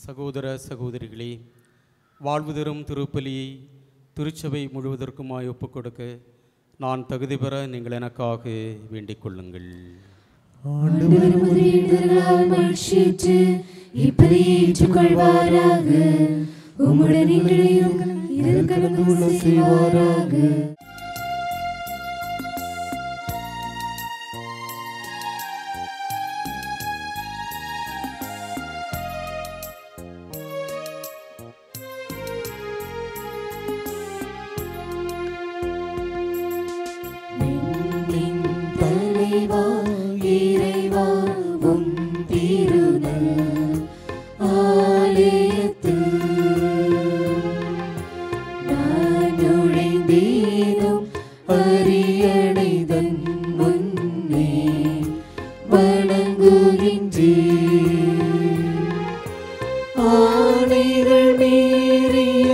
சகோதர சகோதரிகளே வாழ்வு தரும் திருப்பலியை திருச்சபை முழுவதற்குமாய் ஒப்புக் கொடுக்க நான் தகுதி பெற நீங்கள் எனக்காக வேண்டிக் கொள்ளுங்கள் ஆண்டவர் முதலீடுதலால் மகிழ்ச்சியுற்று இப்படி ஏற்றுக்கொள்வாராக உம்முடன் எங்களையும் இதில் கலந்து கொள்ள செய்வாராக விண்ணின் தலைவா இறைவா உம் திருநல் ஆலயத்தில் நான் நுழைந்தேனும் அரியணைதன் முன்னே வணங்குகின்றேன் ஆணைகள் மீறிய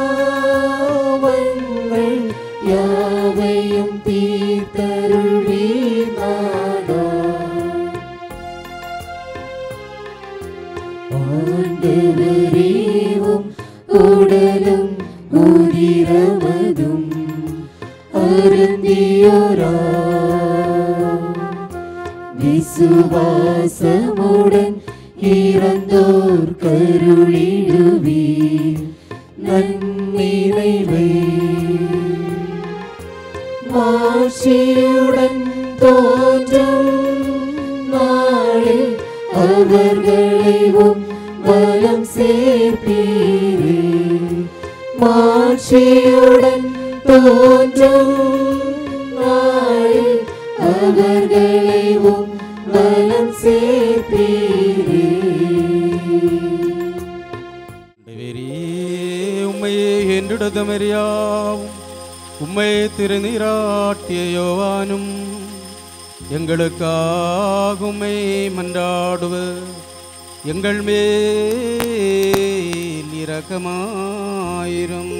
பாவங்கள் யாவையும் தீர்த்தருள்வீனாதா ஆண்டவரேவும் உடலும் உதிரமதும் அருந்தியோரா விசுவாசமுடன் இறந்தோர் கருளிடுவீர் நன்னிறைவே மாட்சியுடன் தோன்றும் நாளில் அவர்களைவும் வலம் சேர்ப்பீரே மாட்சியுடன் தோன்றும் நாளில் அவர்களைவும் வலம் சேர்ப்பீரே ஆண்டவரே, உம்மையே என்றிடதமறியாவும் உம்மை திருநீராட்டிய யோவானும் எங்களுக்காக உம்மை மன்றாடுவர் எங்கள் மேல் இரக்கமாயிரும்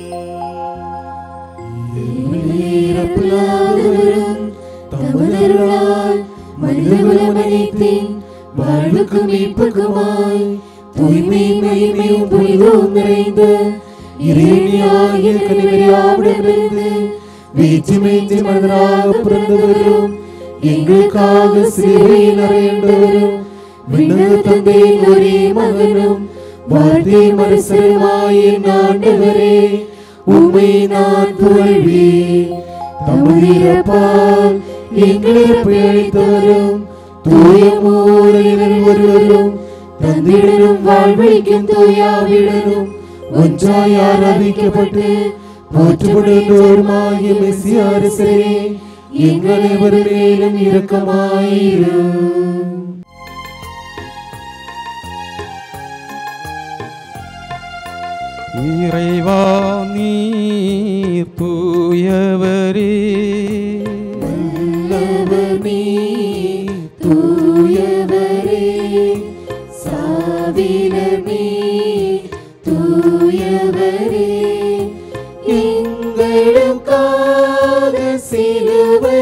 இறப்பில்லாதவரும் தமதருளால் மனிதகுலம் அனைத்தின் வாழ்வுக்கும் மீட்புக்குமாய் தூய்மை மகிமையும் புனிதவும் நிறைந்த இறைவனியாகிய கனிவரியாவிடமிருந்து வேற்றுமையின்றி மனிதராக பிறந்தவரும் எங்களுக்காக சிலுவையில் அறையண்டவரும் விண்ணக தந்தையின் ஒரே மகனும் வார்த்தை மறுசரமாயின் ஆண்டவரே உம்மை நான் புகழ்வேன் தமுதிரப்பால் எங்களை பிழைத்தவரும் தூய மூலையினர் ஒருவரும் தந்திடனும் வாழ்வழிக்கும் தூயாவிடனும் ஒன்றாய் ஆராதிக்கப்பட்டு போற்றுப்படுவோருமாகிய மெஸ்ஸியாரசரே எங்கள் அனைவர் மேலும் இரக்கமாயிரும் இறைவா நீர் தூயவரே நல்லவனே தூயவரே சாவிலமே தூயவரே எங்களுக்காக சிலுவை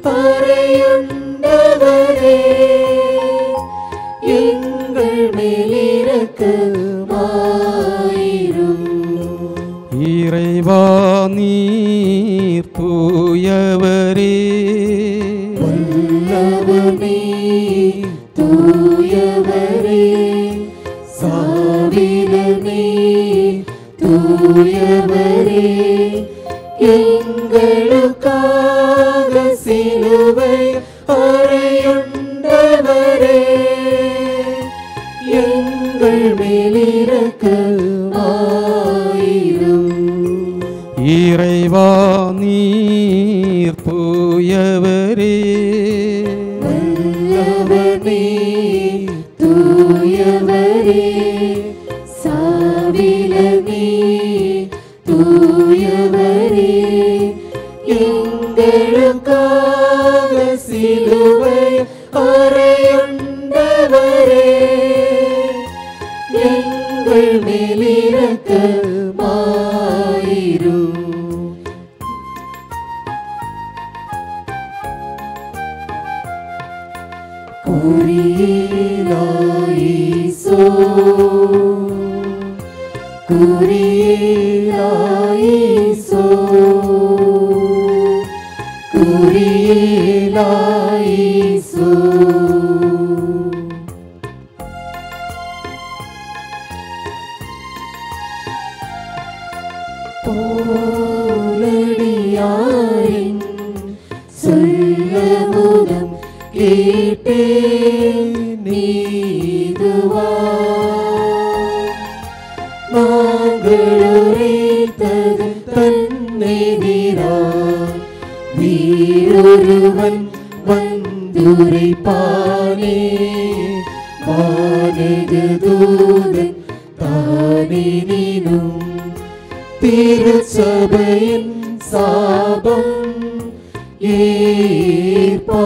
அறையுண்டவரே எங்கள் மேலிரக்கமாயிரும் இறைவா நீர் தூயவரே வல்லவனே தூயவரே சாவிலனே தூயவரே எங்களுக்காக சிலுவை அறையுண்டவரே எங்கள் மேலிரக்கமாயிரும் இறைவா நீர் தூயவரே வல்லவனே தூயவரே சாவிலனே தூயவரே எங்களுக்காக சிலுவை அறையுண்டவரே எங்கள் மேலிரக்கமாயிரும் Orielaïso ஈசோ போலடியாரின் சொல்லமுதம் கேட்டே நீதுவா நாங்கள் உரைத்தது தன்னெதிராய் வீரொருவன் வந்துரைப்பானே வானது தூதன் தானினும் திருச்சபையின் சாபம் ஏற்பா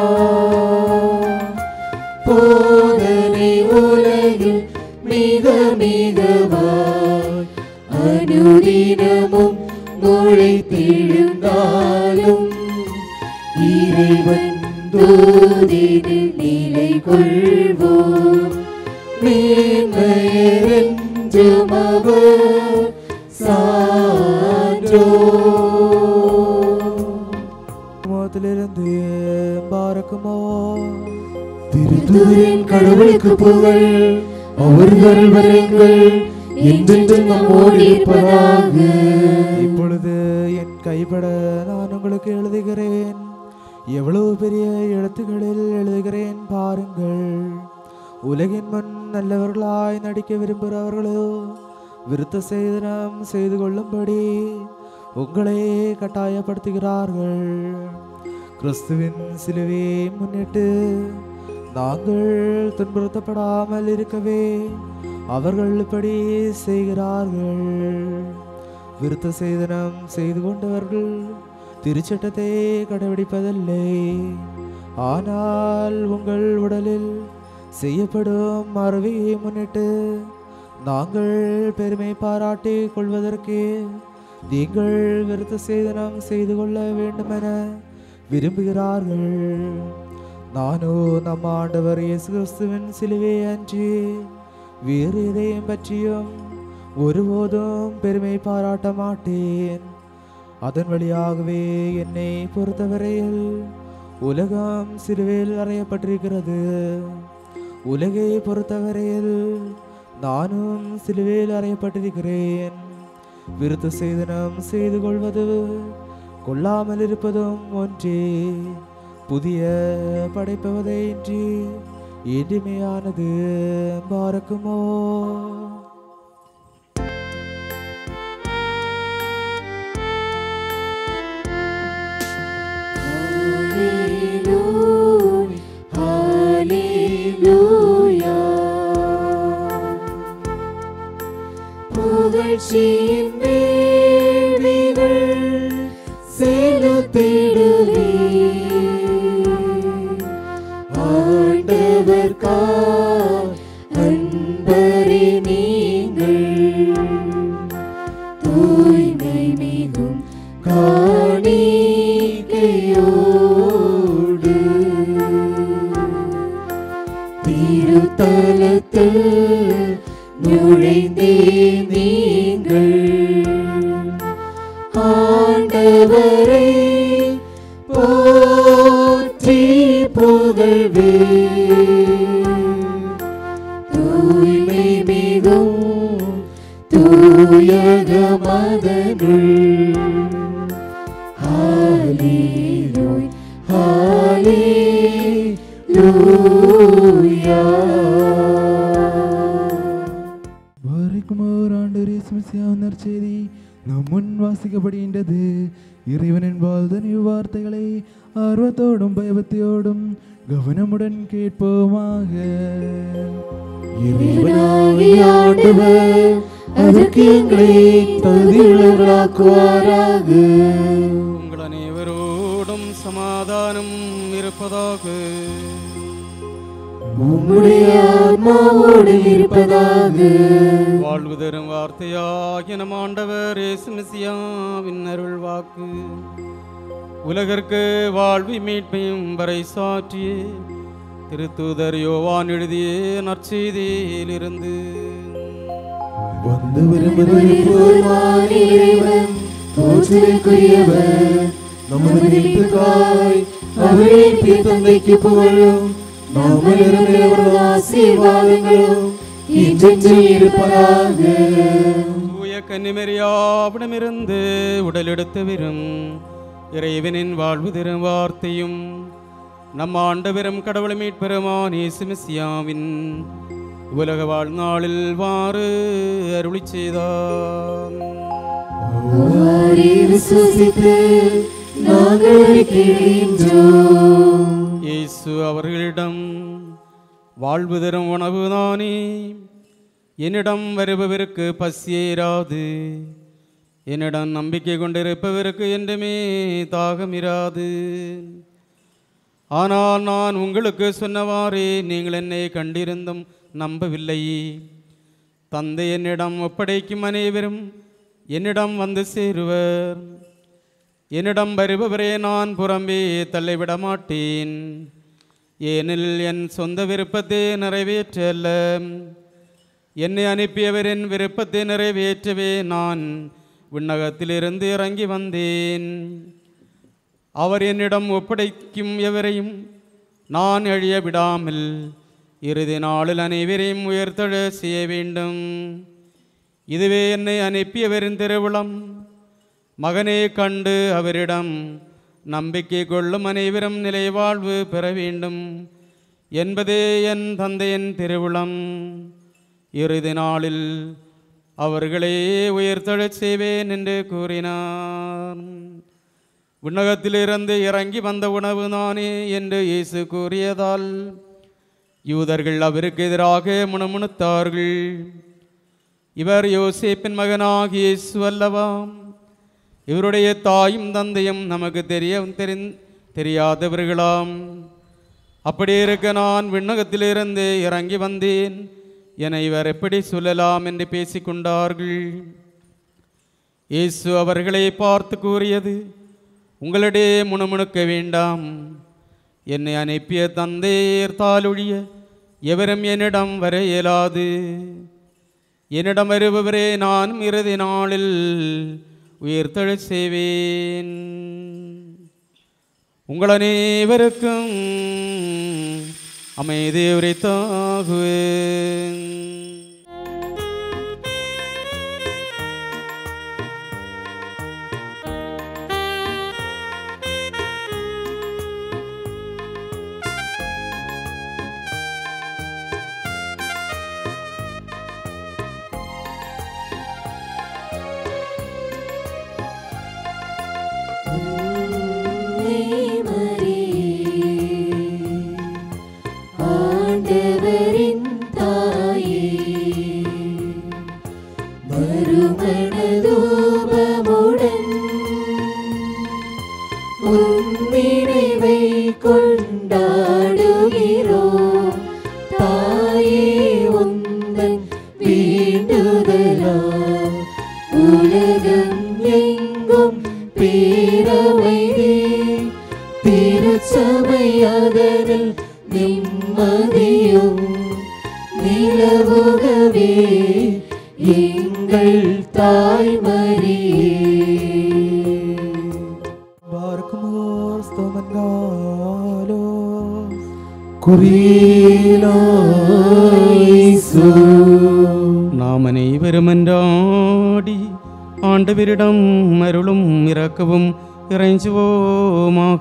போதனை உலகில் மிக மிகவாய் அனுதினமும் முளைத்தெழுந்தாலும் இறைவன் தூதினில் நிலை கொள்வோம் மேன்மையரென்றும் அவர் சான்றோ முகத்திலிருந்து பாரக்குமோ திருத்தூரின் கடவுளுக்கு புகழ் அவர்கள் வரங்கள் என்றென்றும் நம்மோடு இருப்பதாக இப்பொழுது என் கைப்பட நான் உங்களுக்கு எழுதுகிறேன் எவ்வளவு பெரிய எழுத்துக்களில் எழுதுகிறேன் பாருங்கள் உலகின் முன் நல்லவர்களாய் நடிக்க விரும்புகிறவர்களோ விருத்த சேதனம் செய்து கொள்ளும்படி உங்களை கட்டாயப்படுத்துகிறார்கள் கிறிஸ்துவின் சிலுவையை முன்னிட்டு நாங்கள் துன்புறுத்தப்படாமல் இருக்கவே அவர்கள் இப்படி செய்கிறார்கள் விருத்த சேதனம் செய்து கொண்டவர்கள் திருச்சட்டத்தை கடைபிடிப்பதில்லை ஆனால் உங்கள் உடலில் செய்யப்படும் அறவையை முன்னிட்டு நாங்கள் பெருமை பாராட்டிக் கொள்வதற்கு நீங்கள் விருத்த சேதனம் செய்து கொள்ள வேண்டுமென விரும்புகிறார்கள் நானோ நம் ஆண்டவர் இயேசு கிறிஸ்துவின் சிலுவை அன்றி வேறு எதையும் பற்றியும் ஒருபோதும் பெருமை பாராட்ட மாட்டேன் அதன் வழியாகவே என்னை பொறுத்தவரையில் உலகம் சிலுவையில் அறையப்பட்டிருக்கிறது உலகை பொறுத்தவரையில் நானும் சிலுவையில் அறையப்பட்டிருக்கிறேன் விருத்த சேதனம் செய்து கொள்வது கொள்ளாமல் இருப்பதும் ஒன்றே புதிய படைப்பவதையின்றி எளிமையானது பார்க்குமோ புகழ்ச்சியின் வேள்விகள் செலுத்திடுவே ஆண்டவர் அன்பரே நீங்கள் தூய்மை மிகும் காணிக்கையோடு திருத்தலத்தில் நுழைந்தே நீங்கள் ஆண்டவரை போற்றி புகழ்வே தூய்மை மிகும் தூயக மதனுள் ஹalleluya ஹalleluya வரைக்கும் ஒரு ஆண்டு ரேசுமிசியாவினர் செய்தி நம் முன் வாசிக்கப்படுகின்றது இறைவனின் வாழ்தன் இவ்வார்த்தைகளை ஆர்வத்தோடும் பயபக்தியோடும் கவனமுடன் கேட்போமாக இறைவனாகிய ஆண்டவர் அதற்கு எங்களை தகுதியுள்ளவர்களாக்குவாராக உங்கள் அனைவரோடும் சமாதானம் இருப்பதாக உம்முடைய ஆன்மாவோடு இருப்பதாக வாழ்வு தரும் வார்த்தையாகிய நம் ஆண்டவர் இயேசு மெசியாவின் அருள் வாக்கு உலகிற்கு வாழ்வி மீட்பையும் வரை சாற்றிய திருத்தூதர் யோவான் எழுதிய நற்செய்தியிலிருந்து வந்து ஒருவன் இறைவன் போற்றுதலுக்குரியவர் நமது மீட்புக்காய் அவரே தந்தைக்கு புகழும் நாம் அனைவரும் ஆசீர்வாதங்களும் என்றென்றும் இருப்பதாக தூய கன்னிமரியாவிடமிருந்து உடலெடுத்து வரும் இறைவனின் வாழ்வு தரும் வார்த்தையும் நம் ஆண்டவரும் கடவுளை மீட்பெருமான் இயேசுமிசியாவின் உலக வாழ்நாளில் வாறு அருளி செய்தார் அவரை விசுவசித்து நாங்கள் அறிக்கையிடுகின்றோம் இயேசு அவர்களிடம் வாழ்வு தரும் உணவுதானே என்னிடம் வருபவருக்கு பசியேராது என்னிடம் நம்பிக்கை கொண்டிருப்பவருக்கு என்றுமே தாகமிராது ஆனால் நான் உங்களுக்கு சொன்னவாறே நீங்கள் என்னை கண்டிருந்தும் நம்பவில்லை தந்தை என்னிடம் ஒப்படைக்கும் அனைவரும் என்னிடம் வந்து சேருவர் என்னிடம் வருபவரே நான் புறம்பே தள்ளிவிட மாட்டேன் ஏனில் என் சொந்த விருப்பத்தை நிறைவேற்ற அல்ல என்னை அனுப்பியவரின் விருப்பத்தை நிறைவேற்றவே நான் விண்ணகத்திலிருந்து இறங்கி வந்தேன் அவர் என்னிடம் ஒப்படைக்கும் எவரையும் நான் எழிய விடாமல் இறுதி நாளில் அனைவரையும் உயர்த்தெழ செய்ய வேண்டும் இதுவே என்னை அனுப்பியவரின் திருவிழம் மகனே கண்டு அவரிடம் நம்பிக்கை கொள்ளும் அனைவரும் நிலை வாழ்வு பெற வேண்டும் என்பதே என் தந்தையின் திருவிழம் இறுதி நாளில் அவர்களே உயர்த்தெழச் செய்வேன் என்று கூறினார் விண்ணகத்திலிருந்து இறங்கி வந்த உணவு நானே என்று இயேசு கூறியதால் யூதர்கள் அவருக்கு எதிராக முணுமுணுத்தார்கள் இவர் யோசேப்பின் மகனாகிய இயேசு அல்லவாம் இவருடைய தாயும் தந்தையும் நமக்கு தெரிய தெரிந் தெரியாதவர்களாம் அப்படி இருக்க நான் விண்ணகத்திலிருந்து இறங்கி வந்தேன் என இவர் எப்படி சொல்லலாம் என்று பேசிக்கொண்டார்கள் இயேசு அவர்களை பார்த்து கூறியது உங்களிடையே முணுமுணுக்க வேண்டாம் என்னை அனுப்பிய தந்தையர் தாளொழிய எவரும் என்னிடம் வர இயலாது என்னிடம் வருபவரே நானும் இறுதி நாளில் உயிர்த்தெழச் செய்வேன் உங்கள் அனைவருக்கும் அமைதி உரைத்தாகுவேன் ஆண்டவரின் தாயே மறுமணதூபமுடன் உன்னினைவை கொண்டாடுகிறோம் தாயே உந்தன் வேண்டுதலாம் உலகம் எங்கும் பேரமைதி திருச்சபையதனில் நிம்மதியும் நிலவுகவே எங்கள் தாய்மரியே Barcos toman galos. குறியிலாய்சு நாம் அனைவரும் அன்றாடி ஆண்டவரிடம் அருளும் இறக்கவும் இறைஞ்சுவோமாக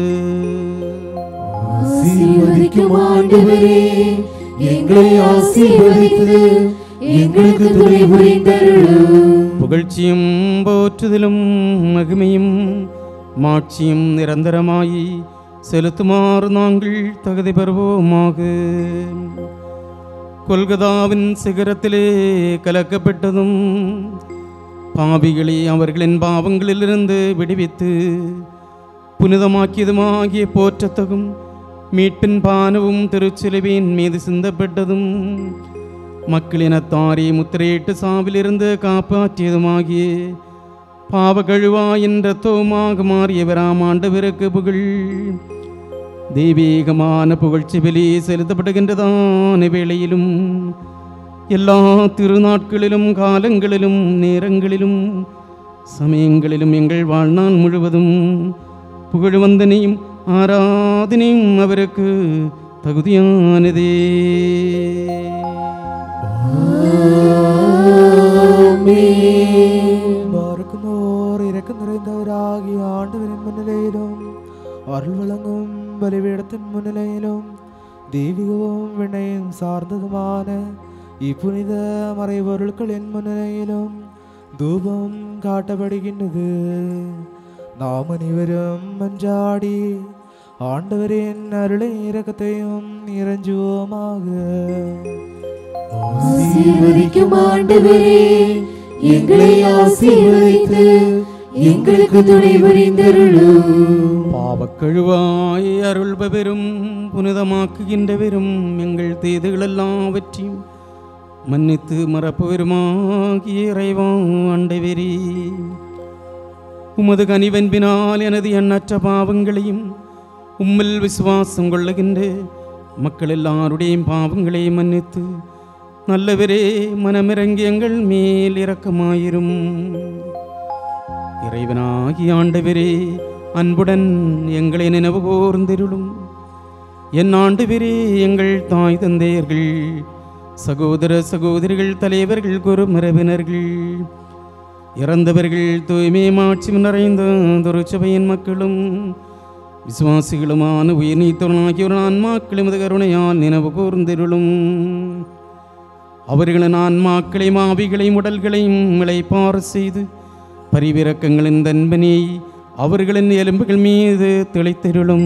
ஆசீர்வதிக்கும் ஆண்டவரே எங்களை ஆசீர்வதித்து எங்களுக்கு துணை புரிந்தருளும் புகழ்ச்சியும் போற்றுதலும் மகிமையும் மாட்சியும் நிரந்தரமாயி செலுத்துமாறு நாங்கள் தகுதி பெறுவோமாக கொல்கதாவின் சிகரத்திலே கலக்கப்பட்டதும் பாவிகளை அவர்களின் பாவங்களிலிருந்து விடுவித்து புனிதமாக்கியதுமாகிய போற்றத்தகும் மீட்பின் பானவும் திருச்சிலுவின் மீது சிந்தப்பட்டதும் மக்களினத்தாரை முத்திரையிட்டு சாவிலிருந்து காப்பாற்றியதுமாகிய பாவகழுவா என்ற தோமாக மாறியவராம் ஆண்டவருக்கு புகழ் தெய்வீகமான புகழ்ச்சி பலி செலுத்தப்படுகின்றதான வேளையிலும் எல்லா திருநாட்களிலும் காலங்களிலும் நேரங்களிலும் சமயங்களிலும் எங்கள் வாழ்நாள் முழுவதும் புகழ்வந்தனையும் ஆராதனையும் அவருக்கு தகுதியானதே பார்க்குமோர் இறக்கம் நிறைந்தவராகிய ஆண்டவரின் முன்னிலையிலும் அருள் வழங்கும் பலிபீடத்தின் முன்னிலையிலும் தெய்வீகവും வினையும் சார்ந்ததுமான இப்புனித மறைபொருட்களின் முன்னிலையிலும் தூபம் காட்டப்படுகின்றது நாம் அனைவரும் மஞ்சாடி ஆண்டவரின் அருளை இரக்கத்தையும் இறைஞ்சுவோமாக ஆசீர்வதிக்கும் ஆண்டவரே எங்களை ஆசீர்வதித்து எங்களுக்கு துணை புரிந்தருளும் பாவக்கழுவாய் அருள்பெரும் புனிதமாக்குகின்றவரும் எங்கள் தீதுகள் எல்லாவற்றையும் மன்னித்து மறப்பவருமாகிய இறைவா ஆண்டவரே உமது கனிவன்பினால் எனது எண்ணற்ற பாவங்களையும் உம்மில் விசுவாசம் கொள்ளுகின்ற மக்கள் எல்லாருடையும் பாவங்களை மன்னித்து நல்லவரே மனமிறங்கி எங்கள் மேல் இரக்கமாயிரும் இறைவனாகி ஆண்டவரே அன்புடன் எங்களை நினைவு கூர்ந்திருளும் என் ஆண்டவரே எங்கள் தாய் தந்தையர்கள் சகோதர சகோதரிகள் தலைவர்கள் குருமரபினர்கள் இறந்தவர்கள் தூய்மை மாட்சி நிறைந்த துருச்சபையின் மக்களும் விசுவாசிகளுமான உயிர் நீத்தவனாகியோர் ஆன்மாக்களும் இது கருணையால் நினைவு கூர்ந்திருளும் அவர்களின் ஆன்மாக்களையும் ஆவிகளையும் உடல்களையும் இளைப்பாறு செய்து பரிவிரக்கங்களின் தன்பனை அவர்களின் எலும்புகள் மீது தெளித்திருளும்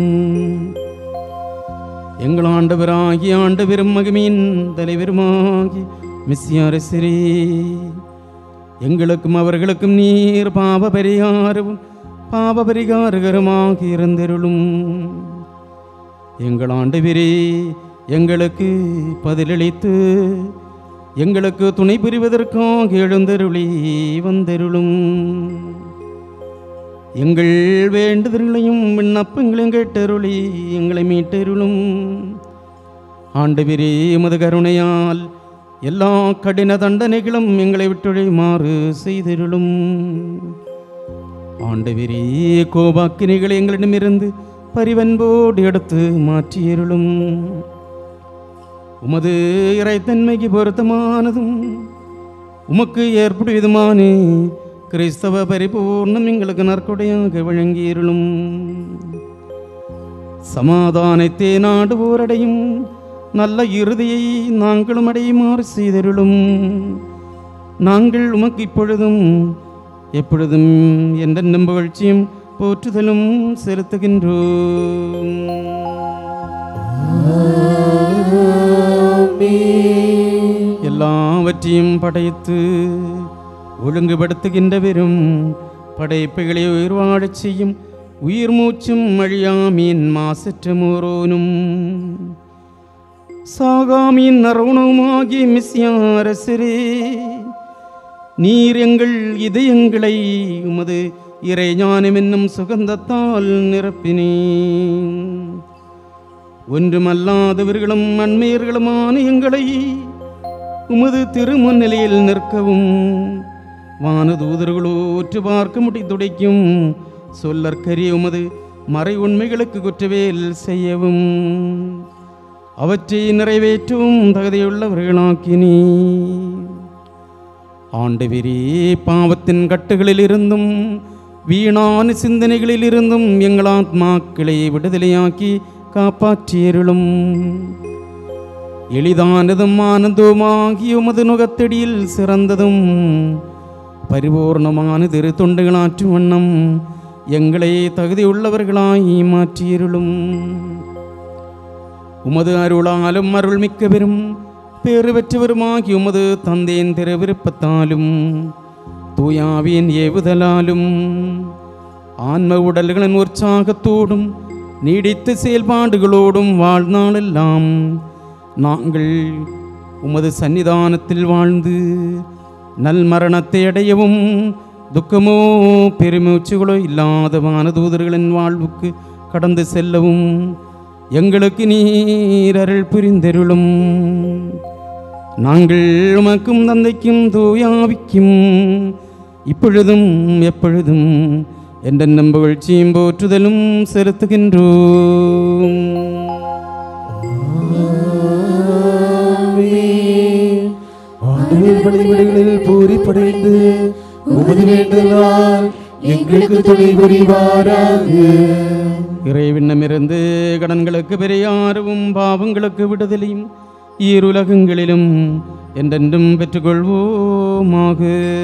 எங்கள் ஆண்டவராகி ஆண்டவரும் மகிமையின் தலைவருமாகி மிஸ்யாரசரே எங்களுக்கும் அவர்களுக்கும் நீர் பாவ பரிகாரவும் பாவ பரிகாரகரமாக இருந்திருளும் எங்கள் ஆண்டவரே எங்களுக்கு பதிலளித்து எங்களுக்கு துணை புரிவதற்காக எழுந்தருளி வந்தருளும் எங்கள் வேண்டுதல்களையும் விண்ணப்பங்களையும் கேட்டருளி எங்களை மீட்டருளும் ஆண்டவரே எமது கருணையால் எல்லா கடின தண்டனைகளும் எங்களை விட்டொழிமாறு செய்திருளும் ஆண்டவரே கோபாக்கினிகளை எங்களிடமிருந்து பரிவன்போடு எடுத்து மாற்றியருளும் உமது இறைத்தன்மைக்கு பொருத்தமானதும் உமக்கு ஏற்படுவதுமான கிறிஸ்தவ பரிபூர்ணம் எங்களுக்கு நற்கொடையாக வழங்கியிருளும் சமாதானத்தை நாடுவோரடையும் நல்ல இறுதியை நாங்களும் அடையுமாறு செய்தருளும் நாங்கள் உமக்கு இப்பொழுதும் எப்பொழுதும் எந்த புகழ்ச்சியும் போற்றுதலும் செலுத்துகின்றோம் எல்லாவற்றையும் படைத்து ஒழுங்குபடுத்துகின்றவரும் படைப்புகளை உயிர் வாழச் செய்யும் உயிர் மூச்சும் அழியாமீன் மாசற்ற மூரோனும் சாகாமீன் நரவணவுமாகி மிஸ்யாரசரே நீர் எங்கள் இதயங்களை உமது இறை ஞானம் என்னும் சுகந்தத்தால் நிரப்பினேன் ஒன்றுமல்லாதவர்களும் அண்மையர்களுமான எங்களை உமது திருமுன்னிலையில் நிற்கவும் வானதூதர்களோ ஒற்று பார்க்க முடி துடைக்கும் சொல்லற்கரிய உமது மறை உண்மைகளுக்கு குற்றவேல் செய்யவும் அவற்றை நிறைவேற்றவும் தகுதியுள்ளவர்களாக்கினீ ஆண்டவரே பாவத்தின் கட்டுகளில் இருந்தும் வீணான சிந்தனைகளில் இருந்தும் எங்கள் ஆத்மாக்களை விடுதலையாக்கி காப்பாற்றியருளும் எளிதானதும் ஆனந்தவுமாகிய உமது நுகத்தடியில் சிறந்ததும் பரிபூர்ணமான திரு தொண்டுகளாற்றும் வண்ணம் எங்களை தகுதியுள்ளவர்களாய் மாற்றியருளும் உமது அருளாலும் அருள்மிக்க பெரும் பேறு பெற்றவருமாகி உமது தந்தையின் திரு விருப்பத்தாலும் தூயாவியின் ஏவுதலாலும் ஆன்ம உடல்களின் உற்சாகத்தோடும் நீடித்த செயல்பாடுகளோடும் வாழ்நாளெல்லாம் நாங்கள் உமது சன்னிதானத்தில் வாழ்ந்து நல் மரணத்தை அடையவும் துக்கமோ பெருமூச்சுகளோ இல்லாத வானதூதர்களின் வாழ்வுக்கு கடந்து செல்லவும் எங்களுக்கு நீர் அருள் புரிந்தருளும் நாங்கள் உமக்கும் தந்தைக்கும் தூயாவிக்கும் இப்பொழுதும் எப்பொழுதும் என்றென்னும் புகழ்ச்சியும் போற்றுதலும் செலுத்துகின்றோம் ஆண்டவர் பணிவிடைகளில் பூரிப்படைந்து உமது வேண்டலால் எங்களுக்கு துணை புரிவாராக இறைவிண்ணமிருந்து கடன்களுக்கு பெரியாரவும் பாவங்களுக்கு விடுதலையும் ஈருலகங்களிலும் என்றென்றும் பெற்றுக்கொள்வோமாக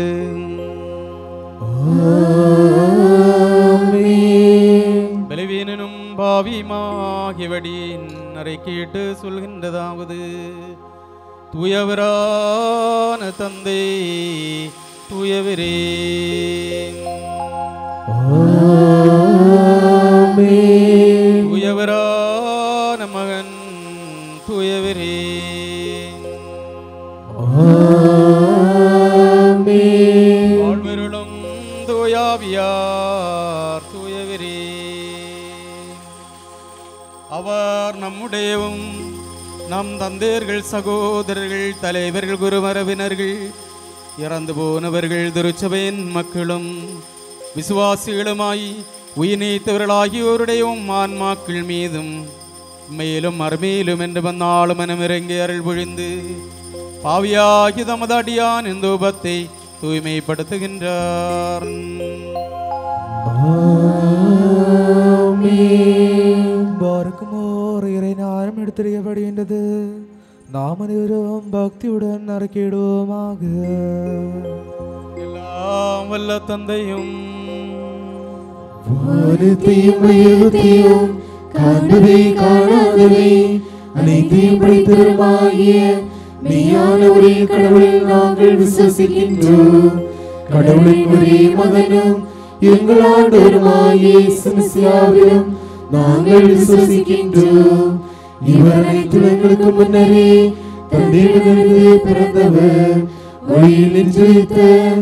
பலவீனனும் பாவியுமாகியவடியின் அறை கேட்டு சொல்கின்றதாவது தூயவரான தந்தை தூயவரே தூயவரான மகன் தூயவரே வாழ்வருளும் தூயாவியார் தூயவரே அவர் நம்முடையவும் நம் தந்தையர்கள் சகோதரர்கள் தலைவர்கள் குருமரபினர்கள் இறந்து போனவர்கள் திருச்சபையின் மக்களும் விசுவாசிகளுமாய் உயிர் நீத்தவர்களாகியோருடையவும் ஆன்மாக்கள் மீதும் மேலும் மறுமேலும் என்று வந்தாலும் மனமிறங்கி அருள் பொழிந்து பாவியாகி தமது அடியான் இந்த உபத்தை தூய்மைப்படுத்துகின்றார் பார்க்குமோர் இறை நேரம் எடுத்துரைக்கப்படுகின்றது நாம் அனைவரும் பக்தியுடன் அறிக்கையிடுவோமாக எல்லாம் வல்ல தந்தையும் வானத்தையும் உயர்வத்தையும் காண்பவை காணாதவை அனைத்தையும் படைத்தவருமாகிய மெய்யான ஒரே கடவுளில் நாங்கள் விசுவசிக்கின்றோம் கடவுளின் ஒரே மகனும் எங்கள் ஆண்டவருமாகிய சிமசியாவிலும் நாங்கள் விசுவசிக்கின்றோம் இவர் அனைத்து எங்களுக்கு முன்னரே தந்தையிடமிருந்து பிறந்தவர் ஒளியில் நின்றிருத்த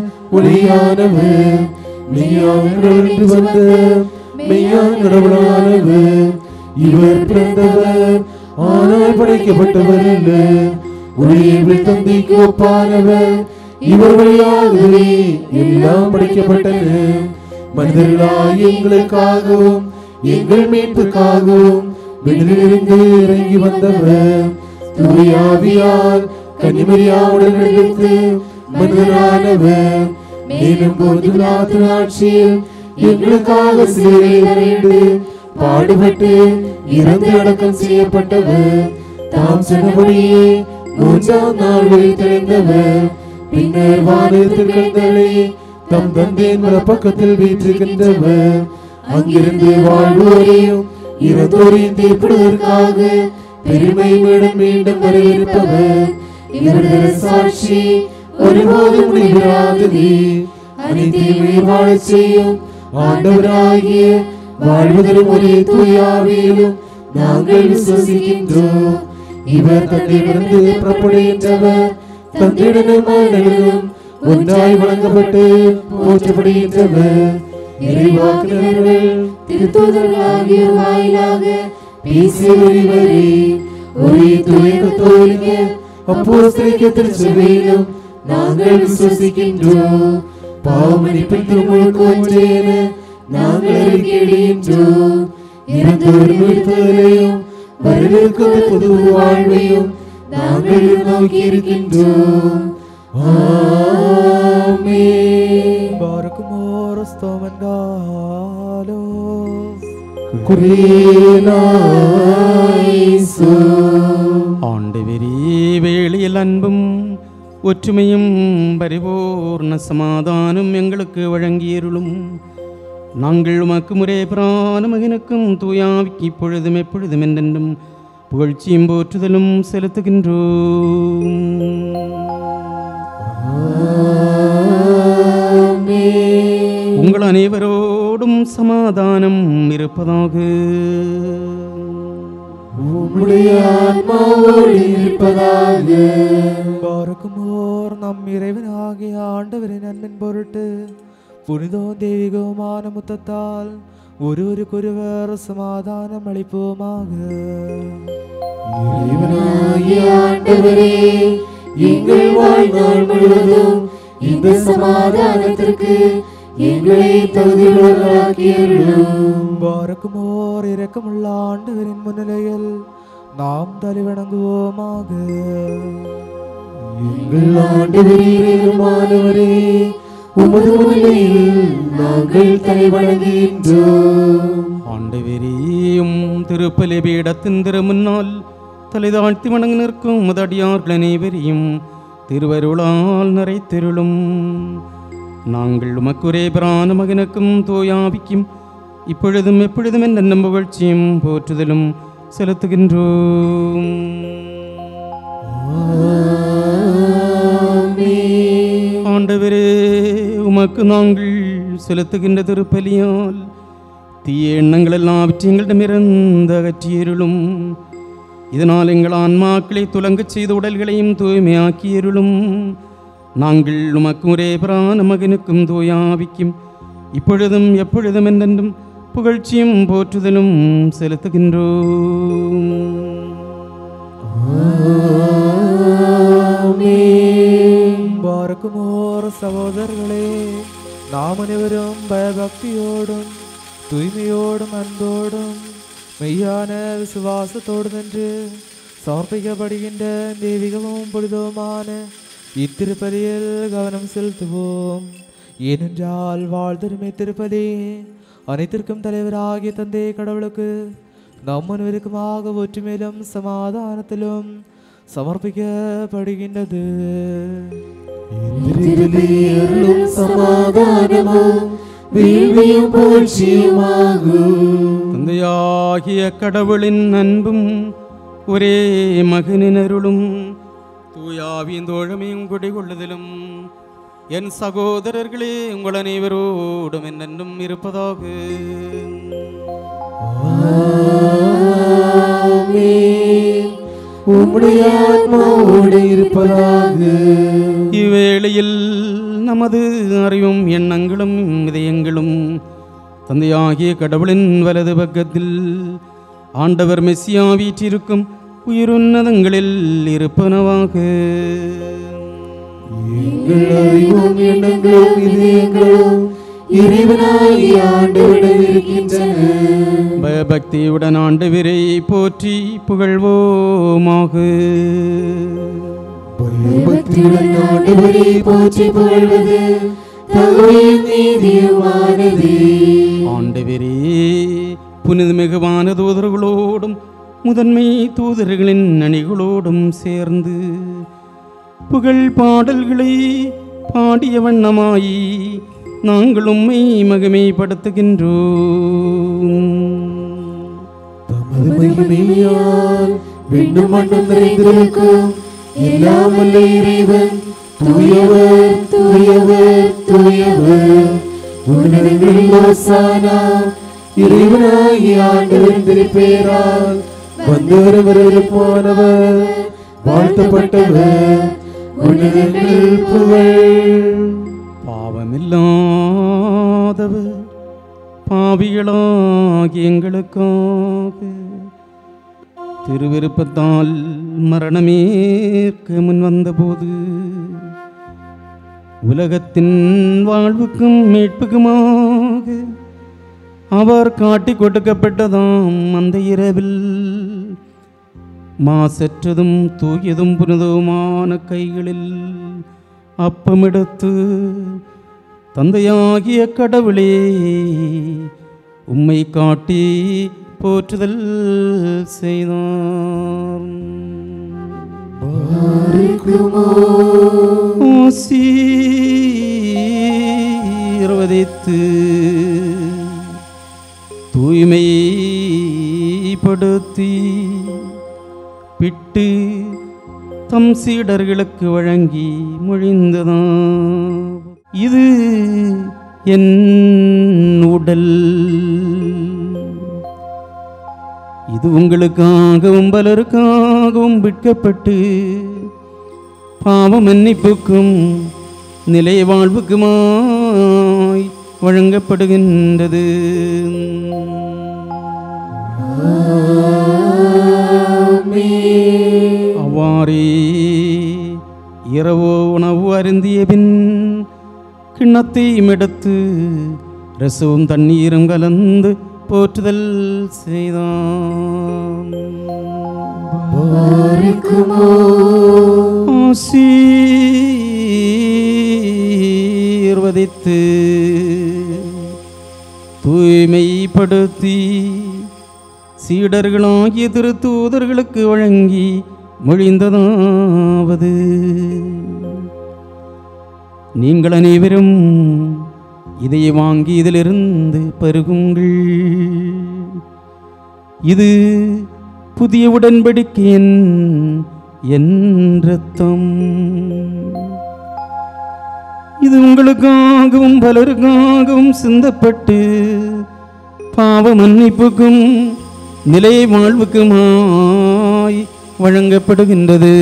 ஒளியானவர் மெய்யானவரிலிருந்து வந்த மெய்யான கடவுளானவர் இவர் பிறந்தவர் ஆனால் படைக்கப்பட்டவர் அல்ல ஒளியில் தந்தைக்கு ஒப்பானவர் இவர் வழியாகவே எல்லாம் படைக்கப்பட்டன மனிதர்களாய் எங்களுக்காகவும் எங்கள் மீட்புக்காகவும் விண்ணிலிருந்து இறங்கி வந்தவர் தூயாவியால் கன்னிமரியாவுடன் எடுத்து மனிதரானவர் மேலும் போது ஆட்சியில் எங்களுக்காக சிலுவை வரைந்து பாடுபட்டு இறந்து அடக்கம் செய்யப்பட்டவர் தாம் சொன்னபடியே மூன்றாம் நாளில் தெரிந்தவர் பின்னர் வானத்தில் கிடந்தலை தம் தந்தையின் பக்கத்தில் வீற்றிருக்கின்றவர் அங்கிருந்து வாழ்வோரையும் இறந்தோரையும் தீர்ப்பிடுவதற்காக பெருமை மீண்டும் மீண்டும் வரவிருப்பவர் இவரது சாட்சி ஒருபோதும் முடிவிராதது அனைத்தையும் உயிர் வாழச் செய்யும் ஆண்டவராகிய வாழ்வதலும் ஒரே தூயாவியிலும் நாங்கள் விசுவசிக்கின்றோம் இவர் தந்தையிலிருந்து புறப்படுகின்றவர் தந்தையுடனும் மகனிடனும் ஒன்றாய் வழங்கப்பட்டு போற்றப்படுகின்றவர் இறைவாக்குனர்கள் திருத்தூதர்களாகிய வாயிலாக பேசிய ஒருவரே ஒரே தூய கத்தோலிக்க அப்போஸ்தலிக்க திருச்சபையிலும் நாங்கள் விசுவசிக்கின்றோம் பாவமணிப்பின் திருமுழுக்கு ஒன்றேன நாங்கள் அறிக்கையிடுகின்றோம் இறந்தோர் மீட்புகளையும் வரவிருக்கும் புது வாழ்வையும் நாங்கள் நோக்கி இருக்கின்றோம் ஆமென். பார்க்குமோர் ஸ்தோமன்காலோ குறியேலாயிசு. ஆண்டவரே வேளையில் அன்பும் ஒற்றுமையும் பரிபூர்ண சமாதானம் எங்களுக்கு வழங்கியருளும் நாங்கள் உமக்கு முறை பிரான மகனுக்கும் தூயாவிக்கு இப்பொழுதும் எப்பொழுதும் என்றென்றும் புகழ்ச்சியும் போற்றுதலும் செலுத்துகின்றோம் உங்கள் அனைவரோடும் சமாதானம் இருப்பதாக உம்முடைய ஆன்மாவோடு இருப்பதாக பார்க்குமோர் நம் இறைவனாகிய ஆண்டவரின் அன்பின் பொருட்டு புனிதம் தெய்வீகமான முத்தத்தால் ஒருவருக்கொருவர் சமாதானம் அளிப்போமாக இறைவனாகிய ஆண்டவரே எங்கள் வாழ்நாள் முழுவதும் இந்த சமாதானத்திற்கு எங்களை தகுதியுள்ளவர்களாக்கியருளும் பாரக்குமோர் இரக்கமுள்ள ஆண்டவரின் முன்னிலையில் நாம் தலைவணங்குவோமாக எங்கள் ஆண்டவரே இறைவனானவரே உமது முன்னிலையில் நாங்கள் தலைவணங்குகின்றோம் ஆண்டவரேயும் திருப்பலி பீடத்தின் திருமுன்னால் தலை தாழ்த்தி வணங்கி நிற்கும் முதடியார்கள் அனைவரையும் திருவருளால் நிறைத்திருளும் நாங்கள் உமக்குரே பிரான மகனுக்கும் தூயாவிக்கும் இப்பொழுதும் எப்பொழுதும் என்ற புகழ்ச்சியும் போற்றுதலும் செலுத்துகின்றோம் ஆண்டவரே உமக்கு நாங்கள் செலுத்துகின்ற திருப்பலியால் தீய எண்ணங்கள் எல்லாவற்றையும் எங்களிடமிருந்து அகற்றியருளும் இதனால் எங்கள் ஆன்மாக்களை துலங்கச் செய்த உடல்களையும் தூய்மையாக்கியருளும் நாங்கள் உமக்கு ஒரே பிரான மகனுக்கும் தூயாவிக்கும் இப்பொழுதும் எப்பொழுதும் என்றென்றும் புகழ்ச்சியும் போற்றுதலும் செலுத்துகின்றோம் பாரக்குமோர் சகோதரர்களே நாம் அனைவரும் பயபக்தியோடும் தூய்மையோடும் அன்போடும் மெய்யான விசுவாசத்தோடும் என்று சமர்ப்பிக்கப்படுகின்ற தெய்வீகமும் புனிதவுமான இத்திருப்பதியில் கவனம் செலுத்துவோம் ஏனென்றால் வாழ்தருமை திருப்பதி அனைத்திற்கும் தலைவராகிய தந்தை கடவுளுக்கு நம் அனைவருக்குமாக ஒற்றுமையிலும் சமாதானத்திலும் சமர்ப்பிக்கப்படுகின்றது திருப்பலியருளும் சமாதானமும் வீழ்வியும் புகழ்ச்சியுமாகும் தந்தையாகிய கடவுளின் அன்பும் ஒரே மகனின் அருளும் தூயாவியின் தோழமையும் குடிகொள்ளுதலும் என் சகோதரர்களே உங்கள் அனைவரோடும் என்னென்னும் இருப்பதாக ஆமென். உம்முடைய ஆத்மாவோடு இருப்பதாக இவ்வேளையில் நமது அறிவும் எண்ணங்களும் இதயங்களும் தந்தையாகிய கடவுளின் வலது பக்கத்தில் ஆண்டவர் மெஸ்ஸியா வீற்றிருக்கும் உயிருன்னதங்களில் இருப்பனவாக எங்கள் அறிவும் எண்ணங்களும் இதயங்களும் இறைவனாகிய ஆண்டவரிடம் இருக்கின்றன பயபக்தியுடன் ஆண்டவரை போற்றி புகழ்வோமாக பயபக்தியுடன் ஆண்டவரை போற்றி புகழ்வது தகுதியும் நீதியுமானது ஆண்டவரே புனிதமிகுவான தூதர்களோடும் முதன்மை தூதர்களின் அணிகளோடும் சேர்ந்து புகழ் பாடல்களை பாடிய வண்ணமாயி நாங்கள் உம்மை மகிமைப்படுத்துகின்றோம் தமது மகிமையால் விண்ணும் மண்ணும் நிறைந்திருக்கும் எல்லாம் வல்ல இறைவன் தூயவர் தூயவர் தூயவர் உன்னதங்களில் ஓசானா இறைவனாகிய ஆண்டவரின் திருப்பெயரால் வந்தவர் போனவர் வாழ்த்தப்பட்டவர் உன்னதங்களில் புகழ் பாவமில்லாதவர் பாவிகளாகி எங்களுக்காக திருவிருப்பத்தால் மரணமேற்க முன் வந்தபோது உலகத்தின் வாழ்வுக்கும் மீட்புக்குமாக அவர் காட்டி கொடுக்கப்பட்டதாம் அந்த இரவில் மாசற்றதும் தூயதும் புனிதவுமான கைகளில் அப்பமெடுத்து தந்தையாகிய கடவுளே உம்மை காட்டி போற்றுதல் செய்தார் ஆசீர்வதித்து தூய்மைப்படுத்தி பிட்டு தம் சீடர்களுக்கு வழங்கி மொழிந்ததாம் இது என் உடல் இது உங்களுக்காகவும் பலருக்காகவும் விற்கப்பட்டு பாவ மன்னிப்புக்கும் நிலை வாழ்வுக்குமாய் வழங்கப்படுகின்றது அவ்வாறே இரவோ உணவு அருந்திய பின் கிண்ணத்தை அப்பத்தையும் எடுத்து ரசവും தண்ணீரும் கலந்து போற்றுதல் செய்தான் ஆசீர்வதித்து தூய்மைப்படுத்தி சீடர்களாகிய திருத்தூதர்களுக்கு வழங்கி மொழிந்ததாவது நீங்கள் அனைவரும் இதை வாங்கி இதிலிருந்து பருகுங்கள் இது புதிய உடன்படிக்கையின் என் ரத்தம் இது உங்களுக்காகவும் பலருக்காகவும் சிந்தப்பட்டு பாவ மன்னிப்புக்கும் நிலை வாழ்வுக்குமாய் வழங்கப்படுகின்றது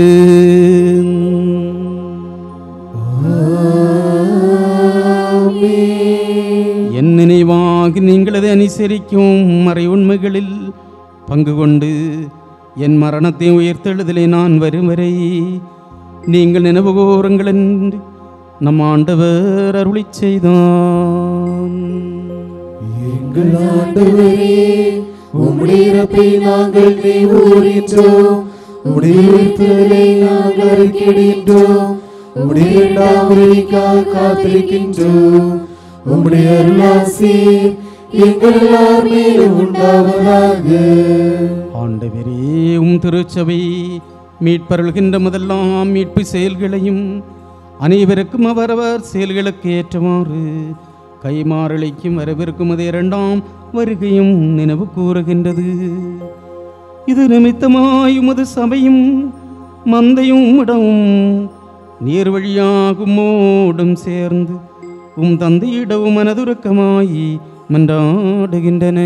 என் நினைவாக நீங்கள் அதை அனுசரிக்கும் மறை உண்மைகளில் பங்கு கொண்டு என் மரணத்தை உயர்த்தெழுதலை நான் வரும் வரை நீங்கள் நினைவு கூறுங்கள் என்று நம் ஆண்டவர் அருளி செய்தான் எங்கள் ஆண்டவரே உம்முடைய இறப்பை நாங்கள் நினைவூர்கின்றோம் உம்முடைய உயிர்த்தலை நாங்கள் அறிக்கையிடுகின்றோம் உம்முடைய இரண்டாம் வருகைக்காக காத்திருக்கின்றோம் உம்முடைய அருளாசி எங்கள் எல்லார் மேலும் உண்டாவதாக ஆண்டவரே உம் திருச்சபை மீட்பருள்கின்ற முதலாம் மீட்பு செயல்களையும் அனைவருக்கும் அவரவர் செயல்களுக்கு ஏற்றமாறு கைமாறளிக்கும் வரவிருக்கும் அது இரண்டாம் வருகையும் நினைவு கூறுகின்றது இது நிமித்தமாய் உமது சபையும் மந்தையும் இடமும் நீர் வழியாகும் மோடும் சேர்ந்து உம் தந்தையிடவும் மனதுருக்கமாய் மன்றாடுகின்றன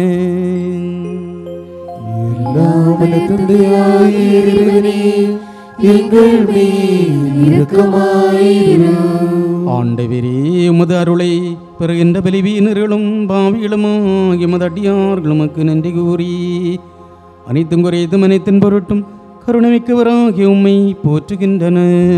எல்லாம் வல்ல தந்தையாகிய இறைவனே, எங்கள் மேல் இரக்கமாயிரும் ஆண்டவரே உமது அருளை பெறுகின்ற பலிவீனர்களும் பாவிகளுமாகிய உமது அடியார்கள் உமக்கு நன்றி கூறி அனைத்தும் குறைத்தும் அனைத்தின் பொருட்டும் கருணைமிக்கவராகிய உம்மை போற்றுகின்றன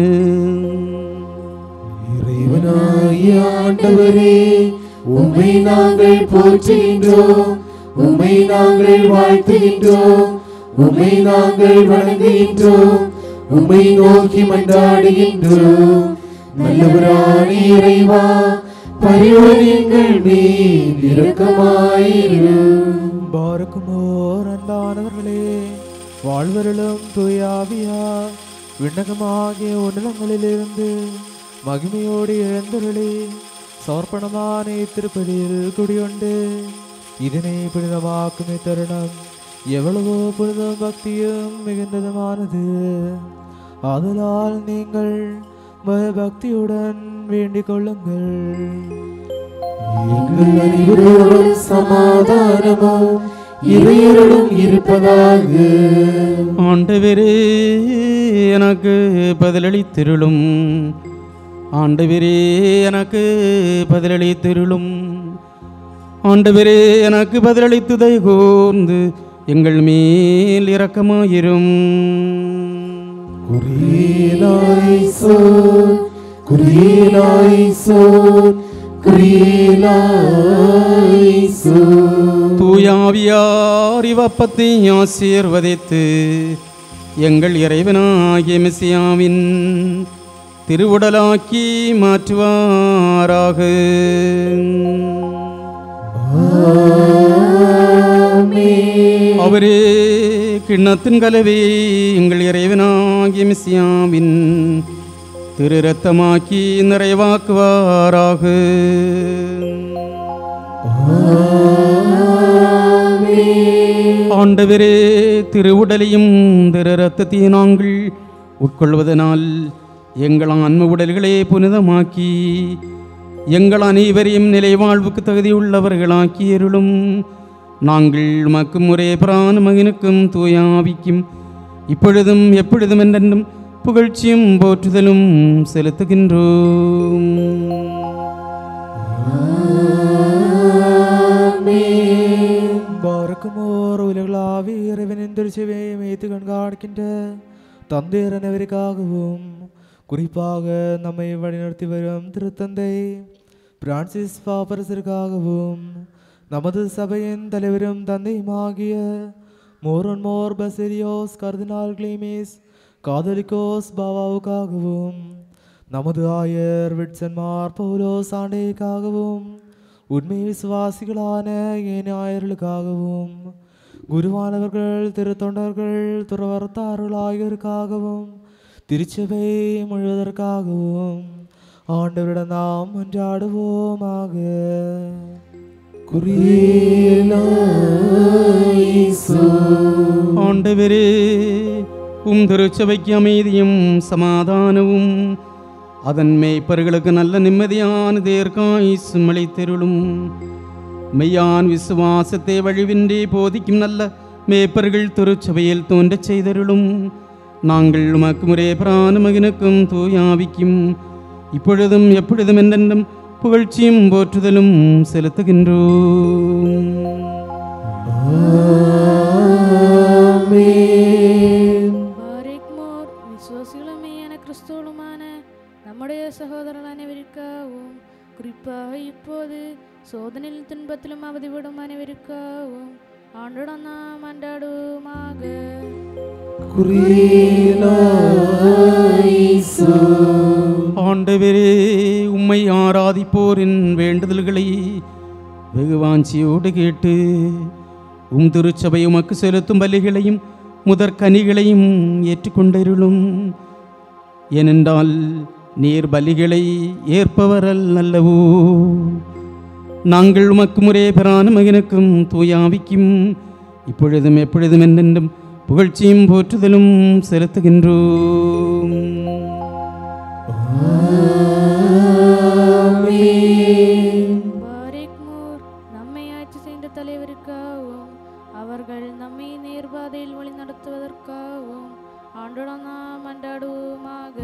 இறைவனாகிய ஆண்டவரே உம்மை நாங்கள் போற்றுகின்றோம் உம்மை நாங்கள் வாழ்த்துகின்றோம் உம்மை நாங்கள் வணங்குகின்றோம் உம்மை நோக்கி மன்றாடுகின்றோம் நல்லவரான இறைவா பரிவன் எங்கள் மேல் இரக்கமாயிரும் பாருக்குமோர் அன்பானவர்களே வாழ்வருளும் தூயாவியா விண்ணகமாகிய உன்னதங்களிலிருந்து மகிமையோடு எழுந்தருளி சமர்ப்பணமான இத்திருப்பதியில் குடியுண்டு இதனை புனிதமாக்கும் இத்தருணம் எவ்வளவோ புனிதம் பக்தியும் மிகுந்ததுமானது ஆதலால் நீங்கள் பயபக்தியுடன் வேண்டிக் கொள்ளுங்கள் எங்கள் அனைவரோடும் சமாதானமும் இறையருளும் இருப்பதாக ஆண்டவரே எனக்கு பதிலளித்திருளும் ஆண்டவரே எனக்கு பதிலளித்திருளும் ஆண்டவரே எனக்கு பதிலளித்து கூர்ந்து எங்கள் மேல் இரக்கமாயிரும் குறியேலாய்சோ குறியேலாய்சோ குறியேலாய்சோ தூயாவியார் இவப்பத்தை ஆசீர்வதித்து எங்கள் இறைவனாகிய மெசியாவின் திருவுடலாக்கி மாற்றுவாராக அவரே கிண்ணத்தின் கலவை எங்கள் இறைவனாகிய மெசியாவின் திரு ரத்தமாக்கி நிறைவாக்குவாராக ஆண்டவரே திருவுடலையும் திரு ரத்தத்தையும் நாங்கள் உட்கொள்வதனால் எங்கள் ஆன்ம உடல்களை புனிதமாக்கி எங்கள் அனைவரையும் நிலை வாழ்வுக்கு தகுதியுள்ளவர்களாக்கி அருளும் நாங்கள் உமக்கும் ஒரே பிராண மகனுக்கும் தூயாவிக்கும் இப்பொழுதும் எப்பொழுதும் என்றென்றும் புகழ்ச்சியும் போற்றுதலும் செலுத்துகின்றோம் பார்க்குமோர் உலகளாவி இறைவனின் திருச்சிவையை மேய்த்து கண்காணிக்கின்ற தந்தையரனவருக்காகவும் குறிப்பாக நம்மை வழிநடத்தி வரும் திருத்தந்தை பிரான்சிஸ் பாப்பரசருக்காகவும் நமது சபையின் தலைவரும் தந்தையுமாகிய மோரன் மோர் பசெரியோஸ் கர்தினால் கிளீமேஸ் காதலிகோஸ் பாபாவுக்காகவும் நமது ஆயர் விட்சன்மார் பௌலோஸ் ஆண்டேக்காகவும் உண்மை விசுவாசிகளான ஏன் ஆயர்களுக்காகவும் குருவானவர்கள் திருத்தொண்டர்கள் துறவர்த்தார்கள் ஆகியோருக்காகவும் திருச்சபை முழுவதற்காகவும் ஆண்டவரிடம் நாம் மன்றாடுவோமாக குறியேலாயிசு ஆண்டவரே உம் திருச்சபைக்கு அமைதியும் சமாதானமும் அதன் மேய்ப்பர்களுக்கு நல்ல நிம்மதியான தேர்காயுசும் அளித்தருளும் மெய்யான் விசுவாசத்தை வழிவின்றி போதிக்கும் நல்ல மேய்ப்பர்கள் திருச்சபையில் தோன்றச் செய்தருளும் நாங்கள் உமக்கு முறை பிராண மகனுக்கும் தூயாவிக்கும் இப்பொழுதும் எப்பொழுதும் என்றென்றும் புகழ்ச்சியும் போற்றுதலும் செலுத்துகின்றோம் ஆமென் பாரிக்மோர் விசுவாசிகளுமையான கிறிஸ்துவலுமான நம்முடைய சகோதரர் அனைவருக்காகவும் குறிப்பாக இப்போது சோதனையில் துன்பத்திலும் அவதிவிடும் அனைவருக்காகவும் ஆண்டுடன் நாம் அன்றாடுவோமாக குறியேலாயிசு ஆண்டவரே உம்மை ஆராதிப்போரின் வேண்டுதல்களை வெகுவாஞ்சியோடு கேட்டு உம் திருச்சபை உமக்கு செலுத்தும் பலிகளையும் முதற் கனிகளையும் ஏற்றுக்கொண்டிருளும் ஏனென்றால் நீர் பலிகளை ஏற்பவரல் அல்லவோ நாங்கள் உமக்கு முறை பெறான மகனுக்கும் தூயாவிக்கும் இப்பொழுதும் எப்பொழுதும் என்றென்றும் புகழ்ச்சியும் போற்றுதலும் செலுத்துகின்றோம் பாரிக்மோர் நம்மை ஆட்சி செய்த தலைவருக்காகவும் அவர்கள் நம்மை நேர்பாதையில் வழி நடத்துவதற்காகவும் ஆண்டுடன் நாம் அன்றாடுவோமாக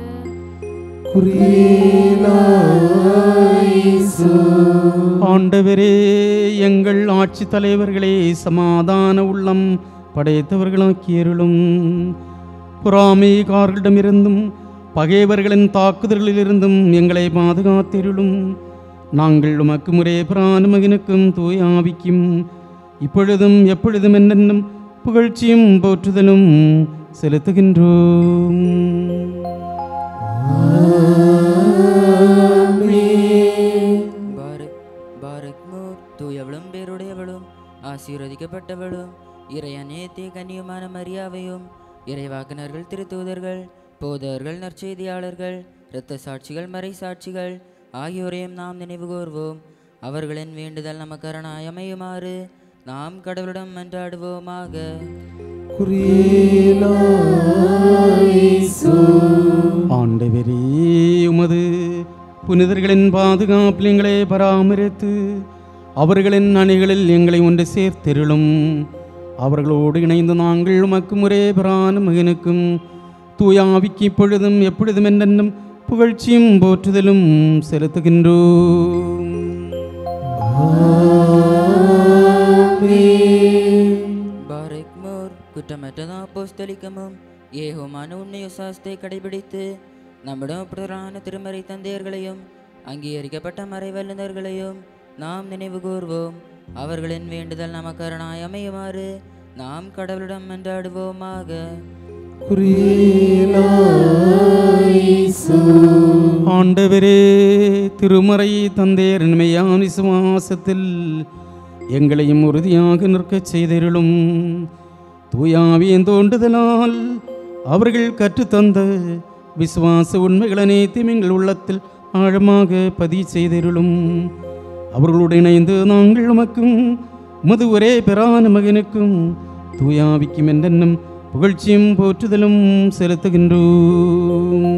குறியேலாயிசு ஆண்டவரே எங்கள் ஆட்சி தலைவர்களே சமாதான உள்ளம் படைத்தவர்களாக்கியருளும் பொறாமைக்காரர்களிடமிருந்தும் பகைவர்களின் தாக்குதல்களிலிருந்தும் எங்களை பாதுகாத்திருளும் நாங்கள் உமக்கு முறை பிரான மகனுக்கும் தூய் ஆவிக்கும் இப்பொழுதும் எப்பொழுதும் என்னென்னும் புகழ்ச்சியும் போற்றுதலும் செலுத்துகின்றோம் பாரக் பாரக்மோர் தூயவளும் பேருடையவளும் ஆசீர்வதிக்கப்பட்டவளும் இறை அநேத்திய கன்னியுமான மரியாவையும் இறைவாக்கினர்கள் திருத்தூதர்கள் போதவர்கள் நற்செய்தியாளர்கள் இரத்த சாட்சிகள் மறை சாட்சிகள் ஆகியோரையும் நாம் நினைவு கூர்வோம் அவர்களின் வேண்டுதல் நமக்கு அரணாய் அமையுமாறு நாம் கடவுளிடம் மன்றாடுவோமாக குறியேலாயிசு ஆண்டவரே உமது புனிதர்களின் பாதுகாப்பில் எங்களை பராமரித்து அவர்களின் அணிகளில் எங்களை ஒன்று சேர்த்தெருளும் அவர்களோடு இணைந்து நாங்கள் உமக்கு முறை பிரான மகனுக்கும் தூயாவிக்கு இப்பொழுதும் எப்பொழுதும் என்றென்றும் புகழ்ச்சியும் போற்றுதலும் செலுத்துகின்றோம் பாரக்மோர் குற்றமற்றதும் அப்போஸ்தலிக்கமும் ஏகமான உண்மை விசுவாசத்தை கடைபிடித்து நம்மிடம் பிரதான திருமறை தந்தையர்களையும் அங்கீகரிக்கப்பட்ட மறை வல்லுநர்களையும் நாம் நினைவு கூர்வோம் அவர்களின் வேண்டுதல் நமக்கு அரணாய் அமையுமாறு நாம் கடவுளிடம் மன்றாடுவோமாக குறியேலாயிசு ஆண்டவரே திருமறை தந்தேர் மெய்யான விசுவாசத்தில் எங்களையும் உறுதியாக நிற்கச் செய்திருளும் தூயாவியின் தோண்டுதலால் அவர்கள் கற்றுத்தந்த விசுவாச உண்மைகள் அனைத்தும் எங்கள் உள்ளத்தில் ஆழமாக பதிவு செய்திருளும் அவர்களோடு இணைந்து நாங்கள் உமக்கும் உமது ஒரே பெறான மகனுக்கும் தூயாவிக்கும் என்றென்னும் புகழ்ச்சியும் போற்றுதலும் செலுத்துகின்றோம்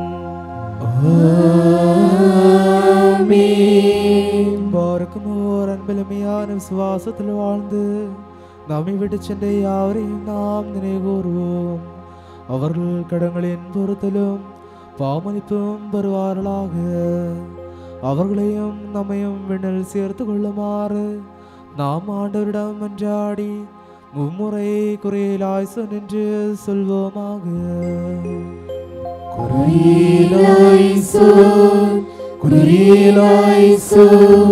பாருக்கும் ஓர் அன்பெருமையான விசுவாசத்தில் வாழ்ந்து நம்மை விட்டு சென்ற யாவரையும் நாம் நினைவுகூர்வோம் அவர்கள் கடங்களின் பொறுத்தலும் பாமணிப்பும் பெறுவார்களாக அவர்களையும் நம்மையும் விண்ணில் சேர்த்து கொள்ளுமாறு நாம் ஆண்டவரிடம் மன்றாடி மும்முறை குறையிலாய்சு நின்று சொல்வோமாக குறியேலாயிசு குறியிலாய்சு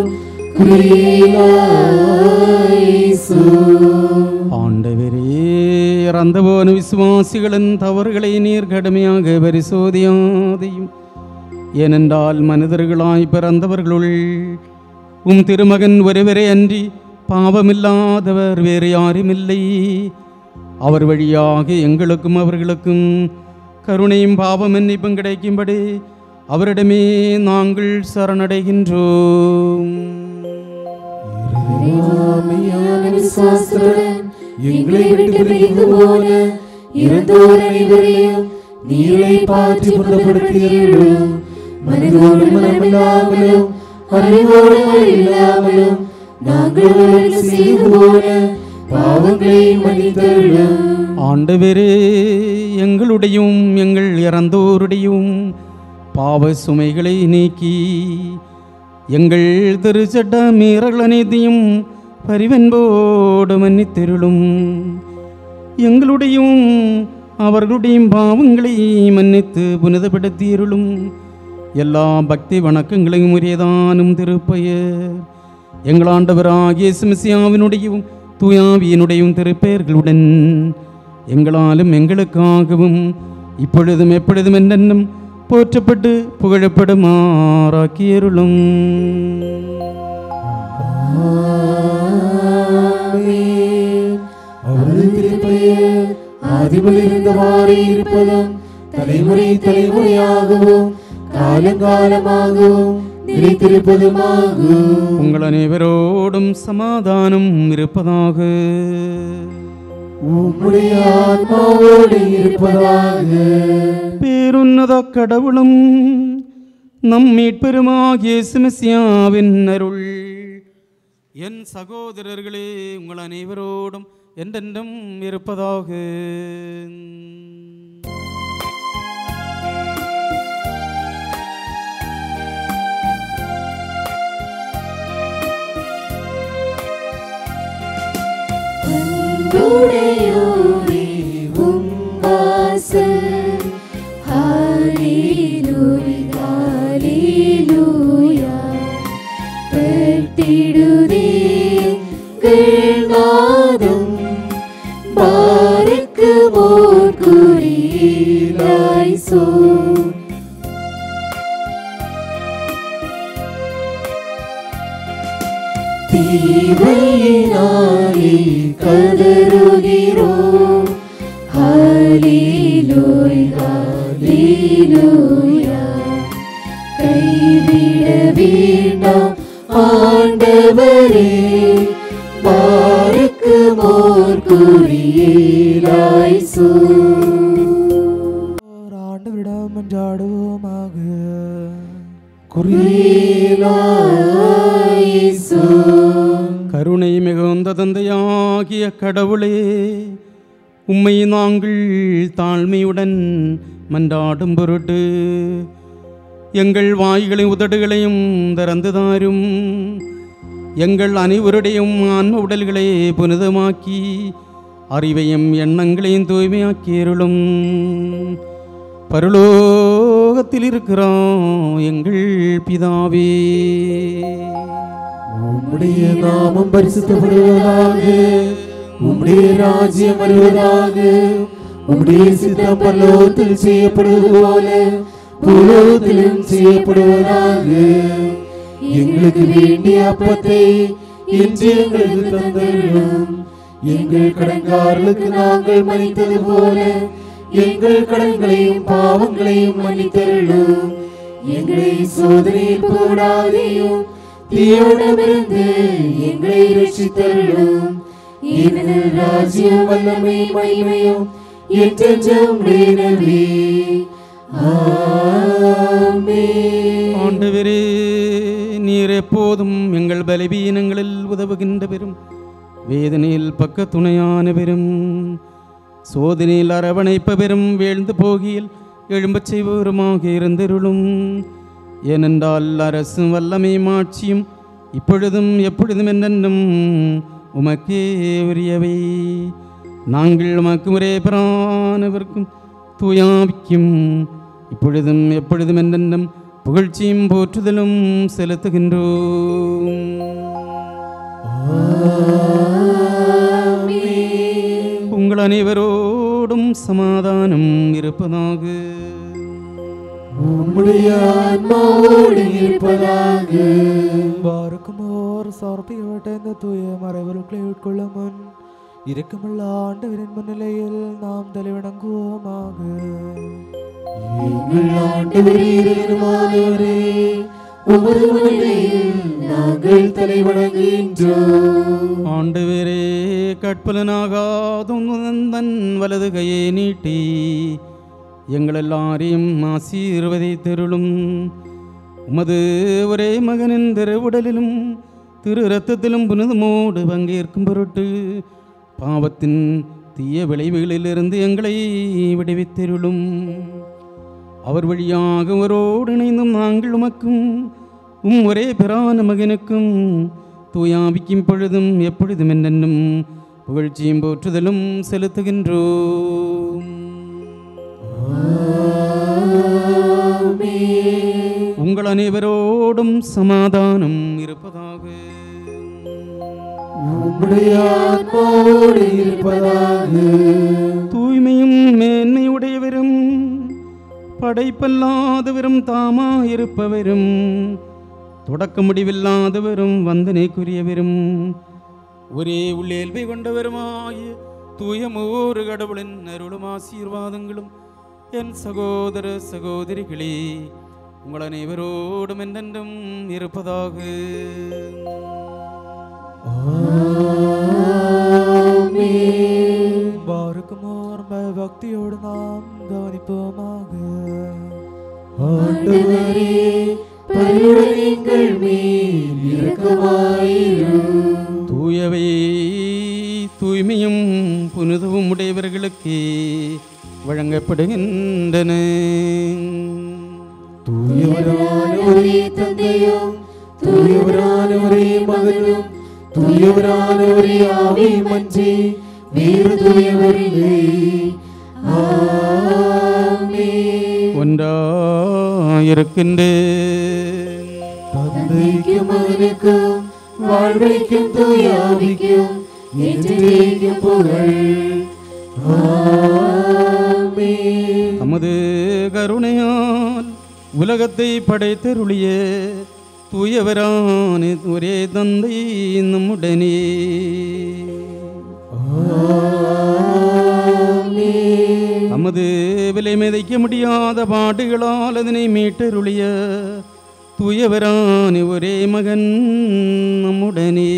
குறியிலாய்சு ஆண்டவரே இறந்த போன விசுவாசிகளின் தவறுகளை நீர் கடுமையாக பரிசோதியாதையும் ஏனென்றால் மனிதர்களாய் பிறந்தவர்களுள் உம் திருமகன் ஒருவரே அன்றி பாவமில்லாதவர் வேறு யாருமில்லை அவர் வழியாக எங்களுக்கும் அவர்களுக்கும் கருணையும் பாவ மன்னிப்பும் கிடைக்கும்படி அவரிடமே நாங்கள் சரணடைகின்றோம் இறைவாமையான விசுவாசத்துடன் எங்களை விட்டு பிரிந்து போன இறந்தோர் அனைவரையும் நீரை பாற்றி புறப்படுத்தியீர்களும் மனதோடு மனமில்லாமலும் அறிவோடு இல்லாமலும் நாங்கள் அவர்களுக்கு செய்து போன பாவங்களை மன்னித்தருளும் ஆண்டவரே எங்களுடையும் எங்கள் இறந்தோருடையும் பாவ சுமைகளை நீக்கி எங்கள் திருச்சட்ட மீறல் அனைத்தையும் பரிவன்போடு மன்னித்தருளும் எங்களுடையும் அவர்களுடைய பாவங்களை மன்னித்து புனிதப்படுத்தியருளும் எல்லா பக்தி வணக்கங்களையும் உரியதானும் திருப்பெயர் எங்கள் ஆண்டவராகிய சிமிசியாவினுடையும் தூயாவியினுடையும் திருப்பெயர்களுடன் எங்களாலும் எங்களுக்காகவும் இப்பொழுதும் எப்பொழுதும் என்னென்னும் போற்றப்பட்டு புகழப்படுமாறாக்கியருளும் ஆமென். அவரது திருப்பெயர் ஆதிமுதல் இருந்தவாறே இருப்பதும் தலைமுறை தலைமுறையாகவும் காலங்காலமாகவும் நிலைத்திருப்பதுமாகும் உங்கள் அனைவரோடும் சமாதானம் இருப்பதாக உம்முடைய ஆன்மாவோடு இருப்பதாக பேருன்னத கடவுளும் நம் மீட்பெருமாகிய சிமசியாவின் அருள் என் சகோதரர்களே உங்கள் அனைவரோடும் என்றென்றும் இருப்பதாக அன்புடையோரே உம் வாசல் ஹalleluya ஹalleluya பெட்டிடுதே நாதம் பாருக்கு மோர் குறியிலாய் சோ தீவையினாலே கதறுகிறோம் ஹalleluya ஹalleluya கைவிட வேண்டாம் ஆண்டவரே பாருக்கு மோர் குறியிலாய் சோ ஆண்டவரிடம் மன்றாடுவோமாக குறியிலாய் சோ கருணை மிகுந்த தந்தையாகிய கடவுளே உம்மை நாங்கள் தாழ்மையுடன் மன்றாடும் பொருட்டு எங்கள் வாய்களையும் உதடுகளையும் திறந்து தாரும் எங்கள் அனைவருடையும் ஆன்ம உடல்களை புனிதமாக்கி அறிவையும் எண்ணங்களையும் தூய்மையாக்கியருளும் பரலோகத்தில் இருக்கிறோம் எங்கள் பிதாவே உம்முடைய நாமம் பரிசுத்தப்படுவதாக உம்முடைய ராஜ்யம் வருவதாக உம்முடைய சித்தம் பரலோகத்தில் செய்யப்படுவது போல பூலோகத்திலும் செய்யப்படுவதாக எங்களுக்கு வேண்டிய அப்பத்தை இன்று எங்களுக்கு தந்தருளும் எங்கள் கடன்காரர்களுக்கு நாங்கள் மன்னித்தது போல எங்கள் கடன்களையும் பாவங்களையும் மன்னித்தருளும் எங்களை சோதனையில் போடாதையும் தீயோடமிருந்து எங்களை ரட்சித்தருளும் ஏனெனில் ராஜ்யம் வல்லமை மகிமையும் என்றென்றும் உடையனவே. ஆமென். ஆண்டவரே நீர் எப்போதும் எங்கள் பலவீனங்களில் உதவுகின்ற பெரும் வேதனையில் பக்க துணையான பெரும் சோதனையில் அரவணைப்ப பெரும் வீழ்ந்து போகியில் எழும்பச் செய்வோருமாக இருந்திருளும் ஏனென்றால் அரசும் வல்லமை மாட்சியும் இப்பொழுதும் எப்பொழுதும் என்னென்னும் உமக்கே உரியவை நாங்கள் உமக்கு ஒரே பிரானவர்க்கும் தூயாவிக்கும் இப்பொழுதும் எப்பொழுதும் என்னென்னும் புகழ்ச்சியும் போற்றுதலும் செலுத்துகின்றோம் உங்கள் அனைவரோடும் சமாதானம் இருப்பதாக உம்முடைய ஆன்மாவோடு இருப்பதாக வாருக்குமோர் சார்பிக்கப்பட்ட இந்த தூய மறைவர்களை உட்கொள்ள முன் இருக்கமுள்ள ஆண்டவரின் முன்னிலையில் நாம் தலைவணங்குவோமாக எங்கள் ஆண்டவரே இறைவனுமானவரே, உமது முன்னிலையில் நாங்கள் தலைவணங்குகின்றோம் ஆண்டவரே கற்பலனாகாதும் தன் வலது கையை நீட்டி எங்கள் எல்லாரையும் ஆசீர்வதித்தருளும் உமது ஒரே மகனின் திருவுடலிலும் திரு இரத்தத்திலும் புனிதமோடு பங்கேற்கும் பொருட்டு பாவத்தின் தீய விளைவுகளிலிருந்து எங்களை விடுவித்தருளும் அவர் வழியாக அவரோடு இணைந்தும் நாங்கள் உமக்கும் உம் ஒரே பிரான மகனுக்கும் தூயாவிக்கும் பொழுதும் எப்பொழுதும் என்னென்னும் புகழ்ச்சியும் போற்றுதலும் செலுத்துகின்றோம் உங்கள் அனைவரோடும் சமாதானம் இருப்பதாக உம்முடைய ஆன்மாவோடு இருப்பதாக தூய்மையும் மேன்மையுடையவரும் படைப்பல்லாதவரும் தாமா இருப்பவரும் தொடக்க முடிவில்லாதவரும் வந்தனைக்குரியவரும் ஒரே உள்ளேல்வை கொண்டவருமாய தூயமோரு கடவுளின் அருளும் ஆசீர்வாதங்களும் என் சகோதர சகோதரிகளே உங்கள் அனைவரோடும் என்றென்றும் இருப்பதாக வாருக்குமோர் பக்தியோடு நாம் கவனிப்போமாக ஆண்டவரே பரிவுடன் எங்கள் மேல் இரக்கமாயிரும் தூயவை தூய்மையும் புனிதவும் உடையவர்களுக்கு வழங்கப்படுகின்றன தூயவரான ஒரே தந்தையும் தூயவரான ஒரே மகனும் தூயவரான ஒரே ஆவியும் அன்றி வேறு தூயவரில்லை ஆமென். ஒன்றாயிருக்கின்ற தந்தைக்கும் மகனுக்கும் வாழ்வைக்கும் தூய ஆவிக்கும் என்றென்றைக்கும் புகழ் ஆமென். தமது கருணையால் உலகத்தை படைத்தருளிய தூயவரான ஒரே தந்தை நம்முடனே தமது விலை மிதைக்க முடியாத பாடுகளால் அதனை மீட்டருளிய தூயவரான ஒரே மகன் நம்முடனே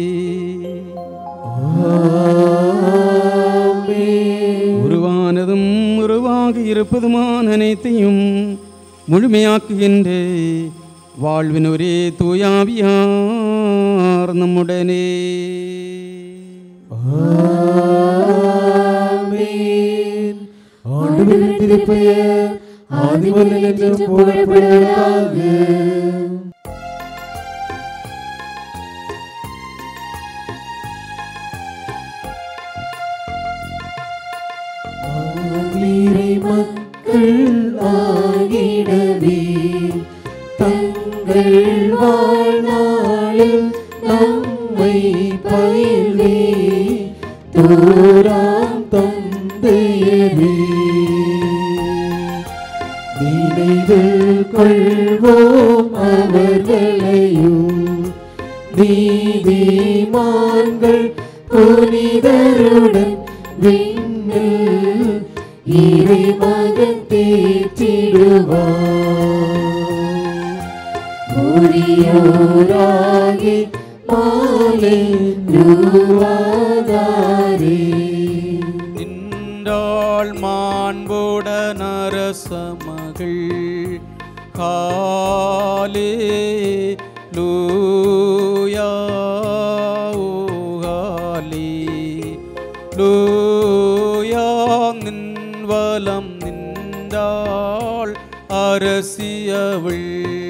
உருவானதும் உருவாகி இருப்பதுமான அனைத்தையும் முழுமையாக்குகின்ற வாழ்வின் ஒரே தூயாவியார் நம்முடனே ஆமென். ஆண்டவரின் திருப்பெயர் ஆதிமனில் என்றும் புகழப்படுவதாக ஆகிரை மக்கள் ஆகிடவே தங்கள் வாழ்நாளில் நம்மை பயில்வே தோராம் தந்தையரே நினைவில் கொள்வோம் அவர்களையும் நீதிமான்கள் புனிதருடன் விண்ணில் இறை மகன் தேற்றிடுவார் முறியோராகி மாலை நுவாதாரே நின்றாள் மாண்போட நரசமகள் காலே லூயா ஊகாலே லூயா நின்வலம் நின்றாள் அரசியவள்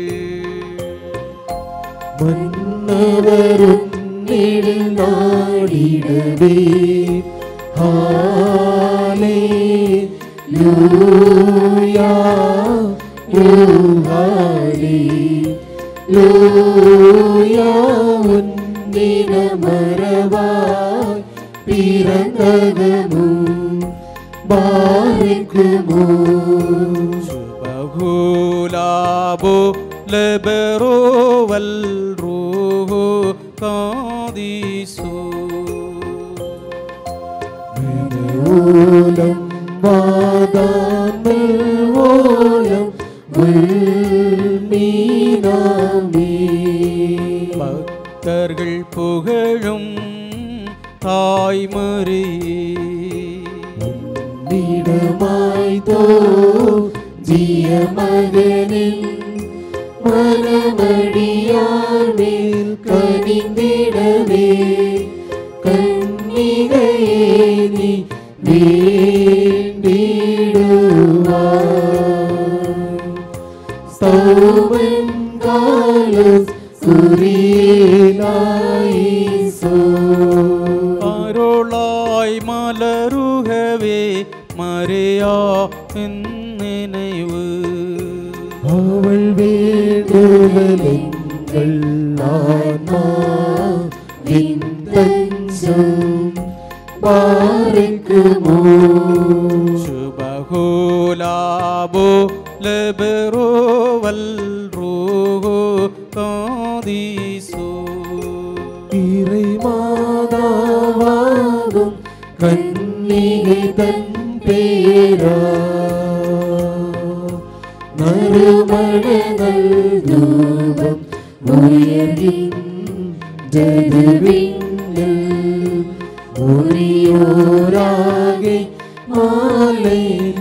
மன்னவரும் நெடில் நாடிடவே ஹாலே லூயா யூஹாலே லூயா உன்னின மரவாய் பிறந்தகமும் பாரிக்குமோ ബഹുലാബോ ലബറോ വൽ റൂഹു കാദീസു ஓலம் வாதாமல் ஓலம் மீனாமே ഭക്തர்கள் പുകഴും തായ്മറി விடமாய்தோ ஜிய மகனின் மனமடியார் மேல் கனிந்திடவே கன்னிகையே நீ வேண்டிடுவார் சௌமன் காலஸ் குறியேலாயிசோ അരുളായി മലരുകവേ മറിയാ നിனைவு அவள் வேண்டுதலெங்கள் ஆன்மாவின் தஞ்சம் பாரிக்குமோ ശുഭഹോലാബോ ലബറോ വൽ റൂഹു കാദീസു இறை மாதாவாகும் கன்னிகை தன் பேரா மறுமணங்கள் தூபம் உயர்கின்றது விண்ணில் உரியோராகி மாலை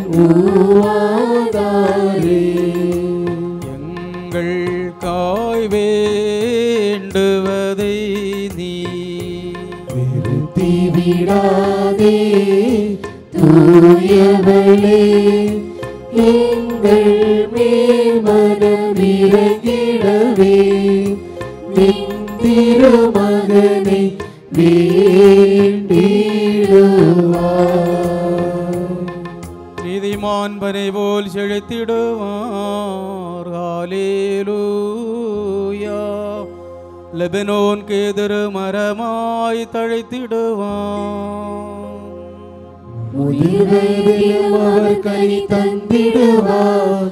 ஊவாதாரே எங்களுக்காய் வேண்டுவதை நீ நிறுத்தி விடாதே தூயவளே எங்கள் மேல் மனம் இறங்கிடவே நின் திருமகனை வேண்டிடுவார் நீதிமான் பனை போல் செழித்திடுவார் ஹalleluya லெபனோன் கேதரு மரமாய் தழைத்திடுவான் முதிர்வதிலும் அவர் கனி தந்திடுவார்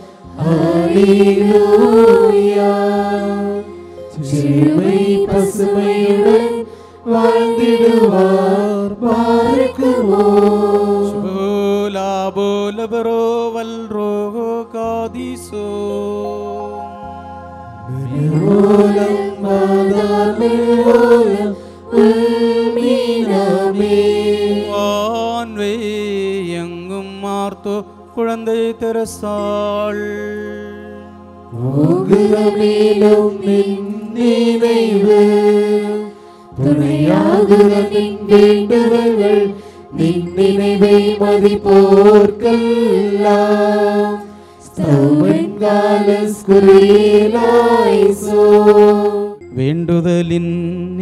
ஹalleluya செழுமை பசுமையுடன் வாழ்ந்திடுவார் பார்க்குமோ லாபோ லபரோ வல்ரோகோ காதிசோ ஓலம் மாதாமில் உள்மீனாமே வான்வே எங்கும் மார்த்தோ குழந்தை தெரசாள் ஓகுரமேலும் நின் நினைவு துணையாகுற நின் வேண்டுதல்கள் நின் நினைவை மதிப்போர்க்கெல்லாம் ஸ்தவன்காலஸ் குறியலாய்சோ വേണ്ടുതലിൻ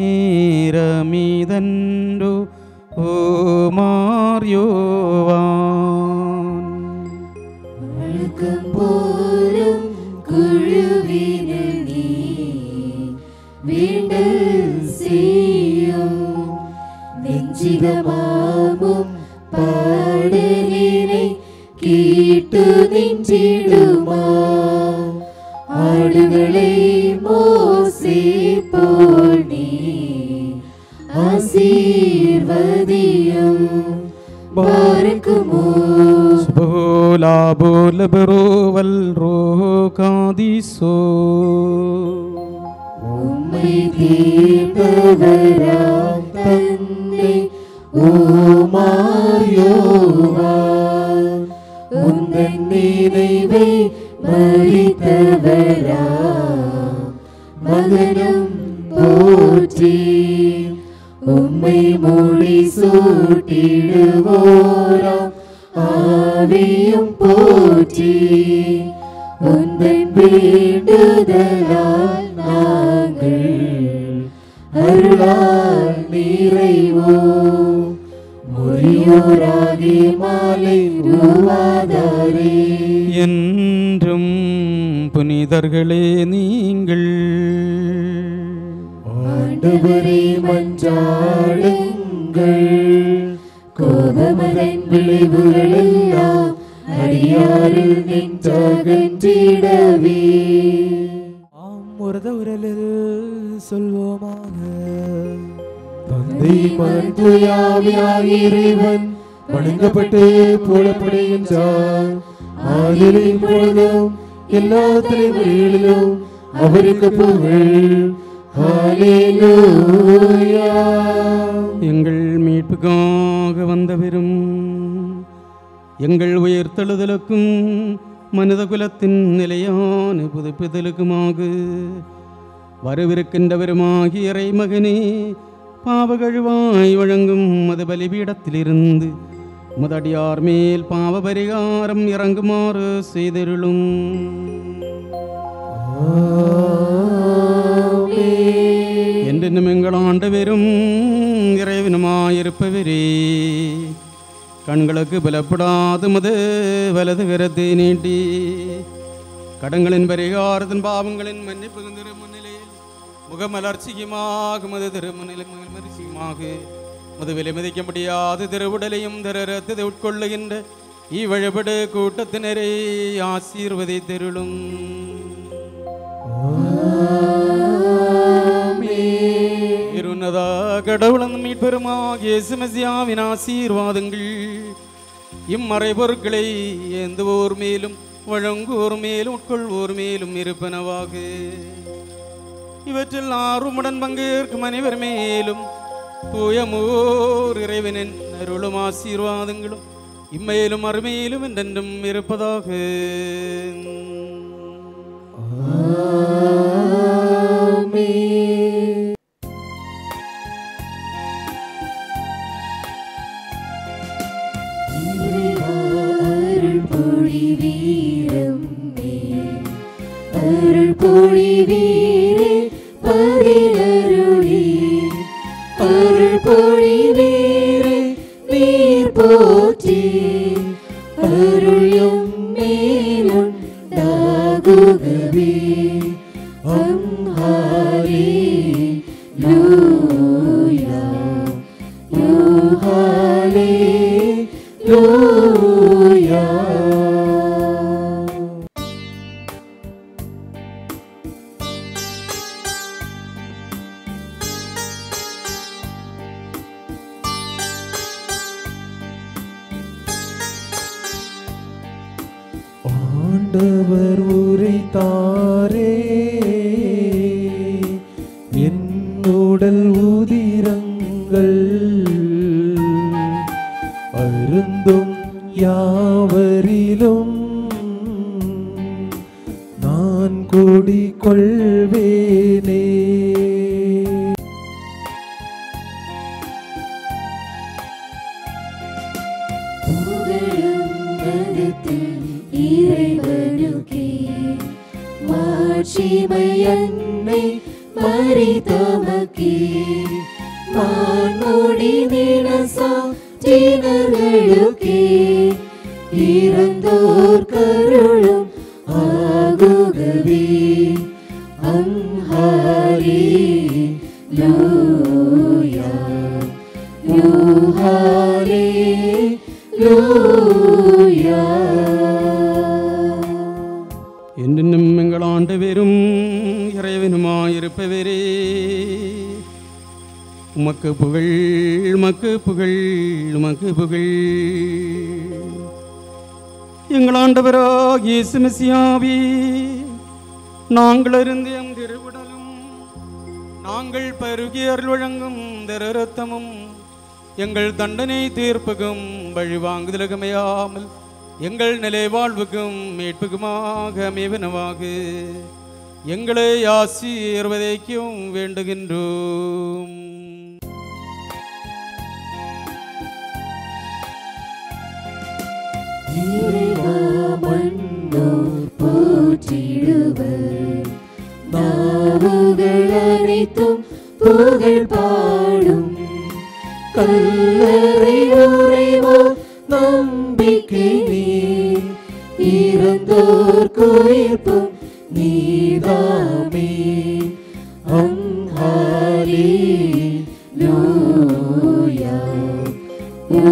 നേരമീതൻഡു ഓ മാറിയോവാൻ வழுக்கம் போலும் குழுவினில் நீ வேண்டல் செய்யும் நெஞ்சிதமாமும் பாடலினை கேட்டு நெஞ்சிடுமா ஆடுகளை மோசே போல் நீ ஆசீர்வதியும் பார்க்குமோ ലാബോ ലബറോ വൽറോ കാദിസോ உம்மை தீர்த்தவராம் தந்தை ஓமாரியோவான் உந்தன் நினைவை மறித்தவராம் மகனும் போற்றி உம்மை மொழி சூட்டிடுவோராம் ஆவியும் போற்றி உந்தன் வேண்டுதலால் நாங்கள் அருளால் நிறைவோம் மொழியோராகி மாலை உருவாதாரே என்றும் புனித புனிதர்களே நீங்கள் ஆண்டவரை மன்றாடுங்கள் கோபமதன் விளைவுகள் எல்லாம் அடியாரில் நின்றகன்றிடவே ஆம் உரத உரலில் சொல்வோமாக தந்தை மருத்துவயாவியாக இறைவன் வணங்கப்பட்டு போலப்படுகின்றார் ஆதலின் பொழுதும் எல்லா தலைமுறைகளிலும் அவருக்கு புகழ் ஹalleluya எங்கள் மீட்புக்காக வந்தவரும் எங்கள் உயிர்த்தெழுதலுக்கும் மனித குலத்தின் நிலையான புதுப்பிதலுக்குமாக வரவிருக்கின்றவருமாகிய இறைமகனே பாவகழுவாய் வழங்கும் மது பலிபீடத்திலிருந்து முதடியார் மேல் பாவ பரிகாரம் இறங்குமாறு செய்தருளும் என்றென்னும் எங்கள் ஆண்டவரும் இறைவனுமாயிருப்பவரே கண்களுக்கு பலப்படாது மது வலது கரத்தை நீட்டி கடங்களின் பரிகாரத்தின் பாவங்களின் மன்னிப்பு திருமுன்னிலையில் முகமலர்ச்சியுமாக மது திருமுன்னிலைமலர்ச்சியுமாக முது விலை மதிக்க முடியாத திருவுடலையும் திரு ரத்தத்தை உட்கொள்ளுகின்ற இவ்வழிபடு கூட்டத்தினரை ஆசீர்வதித்தருளும் இருநதா கடவுளன் மீட்பெருமாக இயேசு மெசியாவின் ஆசீர்வாதங்கள் இம்மறை பொருட்களை ஏந்துவோர் மேலும் வழங்குவோர் மேலும் உட்கொள்வோர் மேலும் இருப்பனவாக இவற்றில் ஆறுமுடன் பங்கேற்கும் அனைவர் மேலும் தூயமோர் இறைவனின் அருளும் ஆசீர்வாதங்களும் இம்மையிலும் அருமையிலும் என்றென்றும் இருப்பதாக அருள் பொழி வீரம் அருள் பொழி வீரே பதிலருளி அருள் பொழி வீரே நீர் போற்றி அருளும் மேலும் டாகுகவே அம்ஹாரி லூயா யூஹாலே லூயா ஆண்டவர் உரைத்தாரே என் உடல் உதிரங்கள் அருந்தும் யாவரிலும் நான் கூடிக்கொள்வேனே புகழும் மனத்தில் இறைவனுக்கே மாட்சிமை அன்னை மறித்தமக்கே மான்மொழி நினசா தினர்களுக்கே இறந்தோர் கருளும் ஆகுகவே அம்ஹாரி லூயா யூஹாலே லூயா என்றென்னும் எங்கள் ஆண்டவரும் இறைவனுமாயிருப்பவரே உமக்கு புகழ் உமக்கு புகழ் உமக்கு புகழ் எங்கள் ஆண்டவராக இயேசு மெசியாவே நாங்கள் அருந்தியம் திருவிடலும் நாங்கள் பருகி அருள் வழங்கும் திரு ரத்தமும் எங்கள் தண்டனை தீர்ப்புக்கும் வழிவாங்குதலுக்குமையாமல் எங்கள் நிலை வாழ்வுக்கும் மீட்புக்குமாக அமைவனவாக எங்களை ஆசீர்வதிக்கும் வேண்டுகின்றோம் இறைவா மன்னோர் போற்றிடுவர் நாவுகள் அனைத்தும் புகழ் பாடும் கல்லறை உறைவோர் நம்பிக்கை நீர் இறந்தோர் குயிர்ப்பும் நீதாமே அங்காலேலூயா ஓ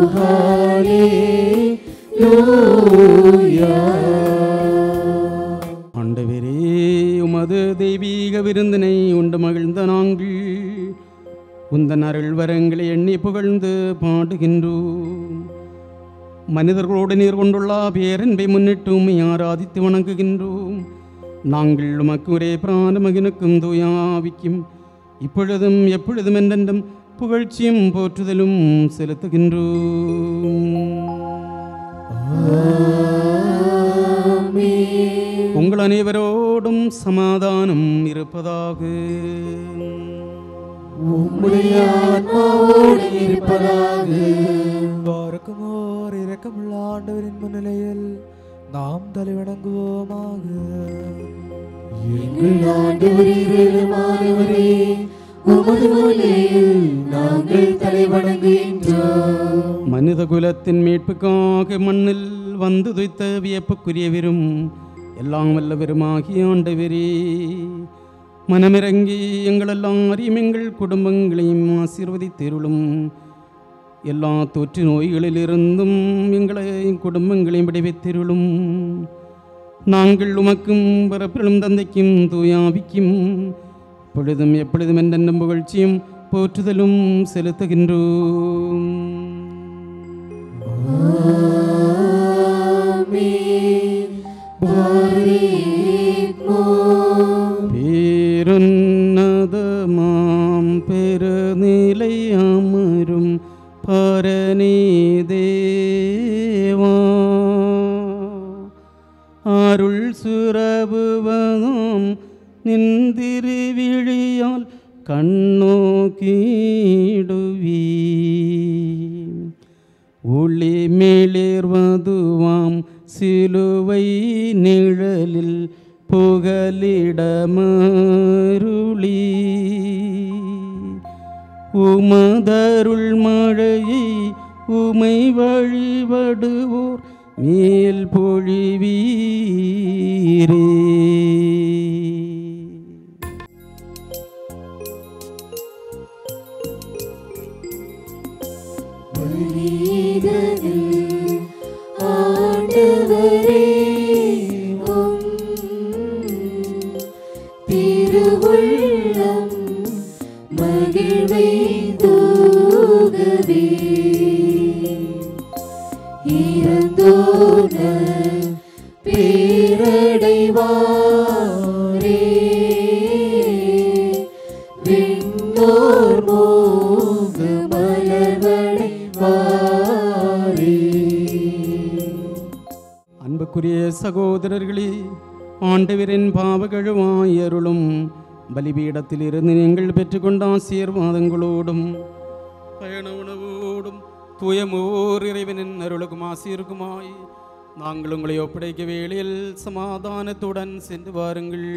ஹalleluya ஆண்டவரே உமது தெய்வீக விருந்தினை உண்டு மகிழ்ந்த நாங்கள் உந்தன் அருள் வரங்களை எண்ணி புகழ்ந்து பாடுகின்றோம் மனிதர்களோடு நீர் கொண்டுள்ள பேரன்பை முன்னிட்டு உம்மை ஆராதித்து வணங்குகின்றோம் நாங்கள் உமக்கு ஒரே பிராண மகனுக்கும் தூயாவிக்கும் இப்பொழுதும் எப்பொழுதும் என்றென்றும் புகழ்ச்சியும் போற்றுதலும் செலுத்துகின்றோம் உங்கள் அனைவரோடும் சமாதானம் இருப்பதாக உம்முடைய ஆன்மாவோடு இருப்பதாக வாரக்குமோர் இரக்கமுள்ள ஆண்டவரின் முன்னிலையில் நாம் தலைவணங்குவோமாக எங்கள் ஆண்டவரே இறைவனானவரே உமது முன்னிலையில் நாங்கள் தலைவணங்குகின்றோம் மனித குலத்தின் மீட்புக்காக மண்ணில் வந்து துய்த்த வியப்புக்குரியவரும் எல்லாம் வல்லவருமாகிய ஆண்டவரே மனமிறங்கி எங்கள் எல்லாரையும் எங்கள் குடும்பங்களையும் ஆசீர்வதித்தருளும் எல்லா தொற்று நோய்களிலிருந்தும் எங்களை குடும்பங்களையும் விடுவித்தருளும் நாங்கள் உமக்கும் பிறப்பிலும் தந்தைக்கும் தூயாவிக்கும் பொழுதும் எப்பொழுதும் என்றென்றும் புகழ்ச்சியும் போற்றுதலும் செலுத்துகின்றோம் பேருன்னதமாம் பெருநிலை அமரும் பரணி தேவா அருள் சுரபுவதும் நின்றிருவிழியால் கண்ணோக்கிடுவீ ஒளி மேலிர்வதுவாம் சிலுவை நிழலில் புகலிடமருளி உமதருள் மழையை உமை வழிபடுவோர் மேல் பொழிவீரே மனிதனில் ஆண்டவரே உம் திருவுள்ளம் மகிழ்வை தூகவே இறந்தோன பேரடைவாரே விண்ணோர் மோக மலர்வடைவாரே அன்புக்குரிய சகோதரர்களே ஆண்டவரின் பாவகழுவாய் அருளும் பலிபீடத்தில் இருந்து நீங்கள் பெற்றுக்கொண்ட ஆசீர்வாதங்களோடும் பயண உணவோடும் தூயமோர் இறைவனின் அருளுக்கும் ஆசீருக்குமாய் நாங்கள் உங்களை ஒப்படைக்க வேளையில் சமாதானத்துடன் சென்று வாருங்கள்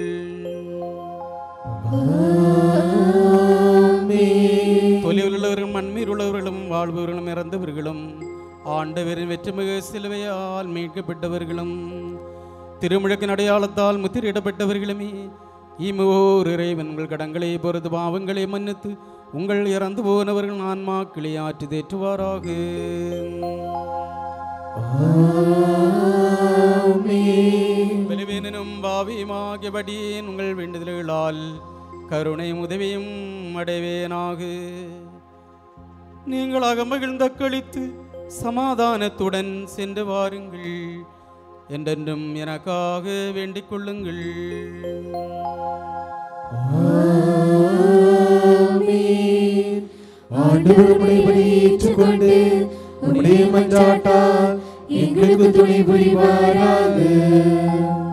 தொலைவில் உள்ளவர்களும் மண்மீர் உள்ளவர்களும் வாழ்பவர்களும் இறந்தவர்களும் ஆண்டவரின் வெற்றிமிகு சிலுவையால் மீட்கப்பட்டவர்களும் திருமுழுக்கின் அடையாளத்தால் முத்திரையிடப்பட்டவர்களுமே இமோர் இறைவன் உங்கள் கடங்களை பொறுத்து பாவங்களை மன்னித்து உங்கள் இறந்து போனவர்கள் ஆன்மாக்களை ஆற்றி தேற்றுவாராக பலவீனனும் பாவியுமாகியபடியேன் உங்கள் வேண்டுதல்களால் கருணை உதவியும் அடைவேனாக நீங்களாக மகிழ்ந்த கழித்து சமாதானத்துடன் சென்று வாருங்கள் என்றென்றும் எனக்காக வேண்டிக் கொள்ளுங்கள் ஆண்டவர் உம்முடைய பலியை ஏற்றுக்கொண்டு உம்முடைய மன்றாட்டால் எங்களுக்கு துணை புரிவாராக